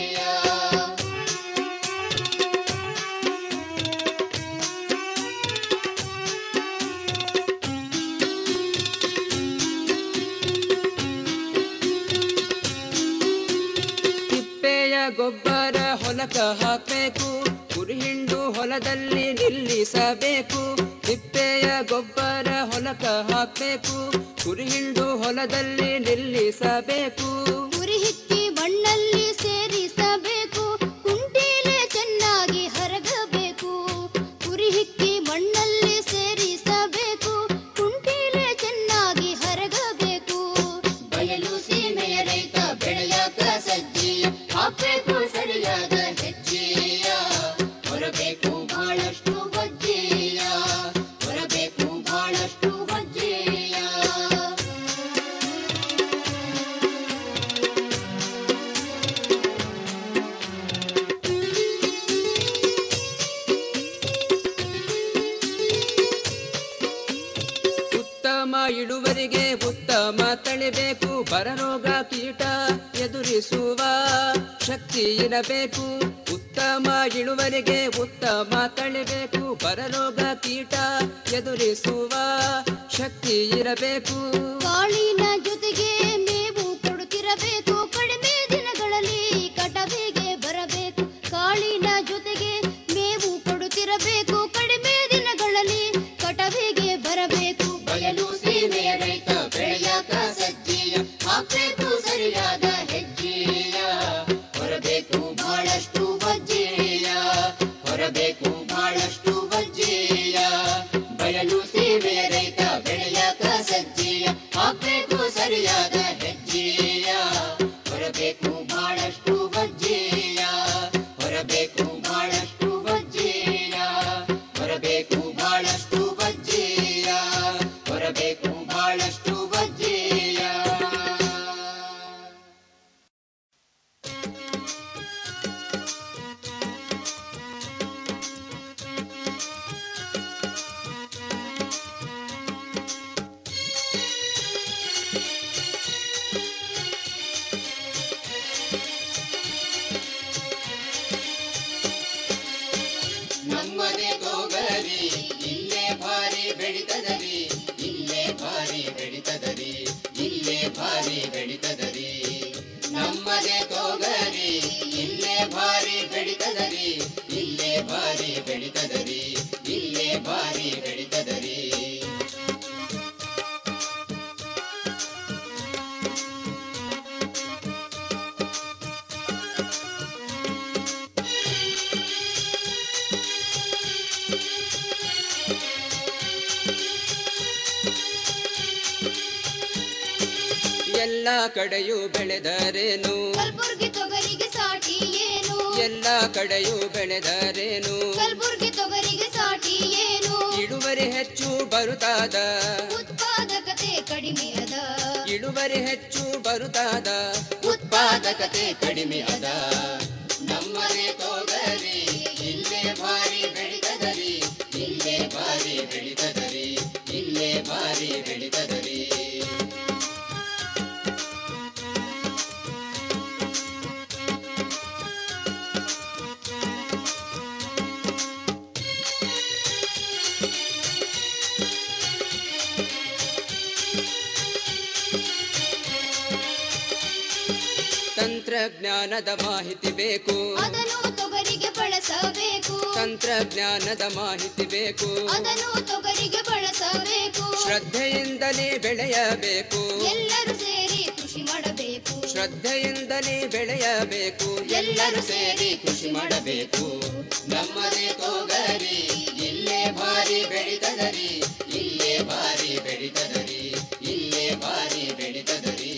ತಿಪ್ಪೆಯ ಗೊಬ್ಬರ ಹೊಲಕ ಹಾಕಬೇಕು ಕುರಿಹಿಂಡು ಹೊಲದಲ್ಲಿ ನಿಲ್ಲಿಸಬೇಕು ತಿಪ್ಪೆಯ ಗೊಬ್ಬರ ಹೊಲಕ ಹಾಕಬೇಕು ಕುರಿಹಿಂಡು ಹೊಲದಲ್ಲಿ ನಿಲ್ಲಿಸಬೇಕು ಕುರಿ ಹಿಕ್ಕಿ ಮಣ್ಣಲ್ಲಿ ಸೇರಿಸಬೇಕು ಕುಂಟೀಲೆ ಚೆನ್ನಾಗಿ ಹರಗಬೇಕು ಕುರಿ ಹಿಕ್ಕಿ ಮಣ್ಣಲ್ಲಿ ಸೇರಿಸಬೇಕು ಕುಂಟೀಲೆ ಚೆನ್ನಾಗಿ ಹರಗಬೇಕು ಬಯಲು ಸೀಮೆಯ ರೈತ ಬೆಳೆಯಾಕ ಸಜ್ಜಿಯ ಹಾಕ್ಬೇಕು ಸರಿಯಾದ ಹೆಜ್ಜೆಯ ಹೊರಬೇಕು ಬಹಳಷ್ಟು ಬಜ್ಜೆಯ ಹೊರಬೇಕು ಬಹಳಷ್ಟು ಬಜ್ಜೆಯ ಉತ್ತಮ ಇಳುವರಿಗೆ ಉತ್ತಮ ತಳಿಬೇಕು ಬರರೋಗ ಕೀಟ ಎದುರಿಸುವ ಶಕ್ತಿ ಇರಬೇಕು ಉತ್ತಮ ಇಳುವರಿಗೆ ಉತ್ತಮ ತಳಿಬೇಕು ಬರರೋಗ ಕೀಟ ಎದುರಿಸುವ ಶಕ್ತಿ ಇರಬೇಕು ಕಾಳಿನ ಜೊತೆಗೆ ಮೇವು ಕೊಡುತ್ತಿರಬೇಕು ಕಡಿಮೆ ದಿನಗಳಲ್ಲಿ ಕಟವಿಗೆ ಬರಬೇಕು ಕಾಳಿನ ಜೊತೆಗೆ ಮೇವು ಕೊಡುತ್ತಿರಬೇಕು ಕಡಿಮೆ ದಿನಗಳಲ್ಲಿ ಕಟವಿಗೆ ಬರಬೇಕು ಬಯಲು ಸೀಮೆಯ ರೈತ ಬೆಳೆಯಾಕ ಸಜ್ಜಿಯ ಹಾಕ್ಬೇಕು ಸರಿಯಾದ ಹೆಜ್ಜೆಯ ಹೊರಬೇಕು ಬಹಳಷ್ಟು ಬಜ್ಜೆಯ ಹೊರಬೇಕು ಬಹಳಷ್ಟು ಬಜ್ಜೆಯ ಬಯಲು ಸೀಮೆಯ ರೈತ ಬೆಳೆಯಾಕ ಸಜ್ಜಿಯ ಹಾಕ್ಬೇಕು ಸರಿಯಾದ ಹೆಜ್ಜೆಯ ಹೊರಬೇಕು ಬಹಳಷ್ಟು ಬಜ್ಜೆಯ ಹೊರಬೇಕು ಬಹಳಷ್ಟು ಬಜ್ಜೆಯ ಹೊರಬೇಕು ಬಹಳಷ್ಟು ಬಜ್ಜೆಯ ಹೊರಬೇಕು ಬಹಳಷ್ಟು ಬಜ್ಜೆಯ ನಮ್ಮದೇ ತೋಗರಿ ಇಲ್ಲೇ ಭಾರಿ ಬೆಳಿತದರಿ ಇಲ್ಲೇ ಭಾರಿ ಬೆಳಿತದರಿ ಇಲ್ಲೇ ಭಾರಿ ಬೆಳಿತದರಿ ನಮ್ಮದೇ ತೋಗರಿ ಇಲ್ಲೇ ಭಾರಿ ಬೆಳಿತದರಿ ಇಲ್ಲೇ ಭಾರಿ ಬೆಳಿತದರಿ ಇಲ್ಲೇ ಭಾರಿ ಬೆಳಿತದರಿ ಎಲ್ಲ ಕಡೆಯೂ ಬೆಳೆದರೇನು ಕಲ್ಬುರ್ಗಿ ತೊಗರಿಗೆ ಸಾಟಿ ಏನು ಎಲ್ಲ ಕಡೆಯೂ ಬೆಳೆದರೇನು ಕಲ್ಬುರ್ಗಿ ತೊಗರಿಗೆ ಸಾಟಿ ಏನು ಇಳುವರಿ ಹೆಚ್ಚು ಬರುತ್ತಾದ ಉತ್ಪಾದಕತೆ ಕಡಿಮೆ ಅದ ಇಳುವರಿ ಹೆಚ್ಚು ಬರುತ್ತಾದ ಉತ್ಪಾದಕತೆ ಕಡಿಮೆ ಅದ ನಮ್ಮದೇ ತೋಗರಿ ಇಲ್ಲೇ ಭಾರಿ ಬೆಳಿತದರಿ ಇಲ್ಲೇ ಭಾರಿ ಬೆಳಿತದರಿ ಇಲ್ಲೇ ಭಾರಿ ಬೆಳಿತದರಿ ತಂತ್ರಜ್ಞಾನದ ಮಾಹಿತಿ ಬೇಕು ಅದನ್ನು ತೊಗರಿಗೆ ಬಳಸಬೇಕು ತಂತ್ರಜ್ಞಾನದ ಮಾಹಿತಿ ಬೇಕು ಅದನ್ನು ತೊಗರಿಗೆ ಬಳಸಬೇಕು ಶ್ರದ್ಧೆಯಿಂದಲೇ ಬೆಳೆಯಬೇಕು ಎಲ್ಲರೂ ಸೇರಿ ಕೃಷಿ ಮಾಡಬೇಕು ಶ್ರದ್ಧೆಯಿಂದಲೇ ಬೆಳೆಯಬೇಕು ಎಲ್ಲರೂ ಸೇರಿ ಕೃಷಿ ಮಾಡಬೇಕು ನಮ್ಮದೇ ತೋಗರಿ ಇಲ್ಲೇ ಭಾರಿ ಬೆಳಿತದರಿ ಇಲ್ಲೇ ಭಾರಿ ಬೆಳಿತದರಿ ಇಲ್ಲೇ ಭಾರಿ ಬೆಳಿತದರಿ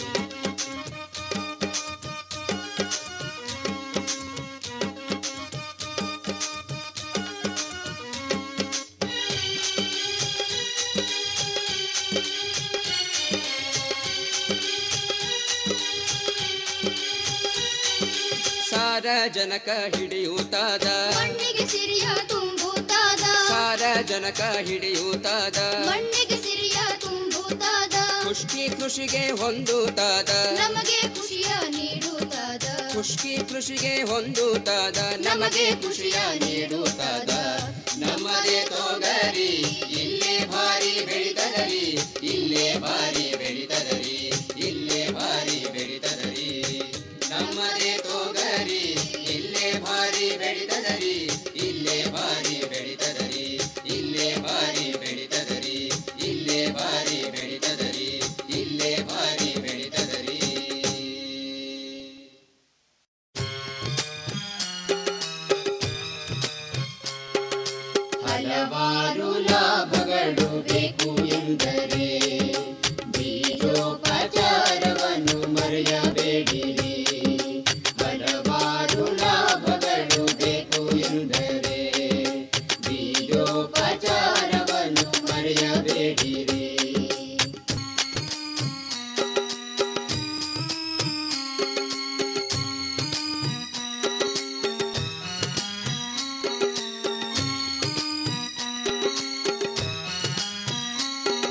ಸಾರಜನಕ ಹಿಡಿಯುತ್ತಾದ ಮಣ್ಣಿಗೆ ಸಿರಿಯ ತುಂಬುತ್ತಾದ ಸಾರಜನಕ ಹಿಡಿಯುತ್ತಾದ ಮಣ್ಣಿಗೆ ಸಿರಿಯ ತುಂಬುತ್ತಾದ ಖುಷ್ಕಿ ಕೃಷಿಗೆ ಹೊಂದುತ್ತಾದ ನಮಗೆ ಖುಷಿಯ ನೀಡುತ್ತಾದ ಖುಷ್ಕಿ ಕೃಷಿಗೆ ಹೊಂದುತ್ತಾದ ನಮಗೆ ಖುಷಿಯ ನೀಡುತ್ತಾದ ನಮ್ಮದೇ ತೋಗರಿ ಇಲ್ಲೇ ಭಾರಿ ಬೆಳಿತದರಿ ಇಲ್ಲೇ ಭಾರಿ ಬೆಳಿತದರಿ ಇಲ್ಲೇ ಭಾರಿ ಬೆಳಿತದರಿ ನಮ್ಮದೇ ತೋಗರಿ ಇಲ್ಲೇ ಭಾರಿ ಬೆಳಿತದರಿ ಹಲವಾರು ಲಾಭಗಳು ಬೇಕು ಎಂದರೆ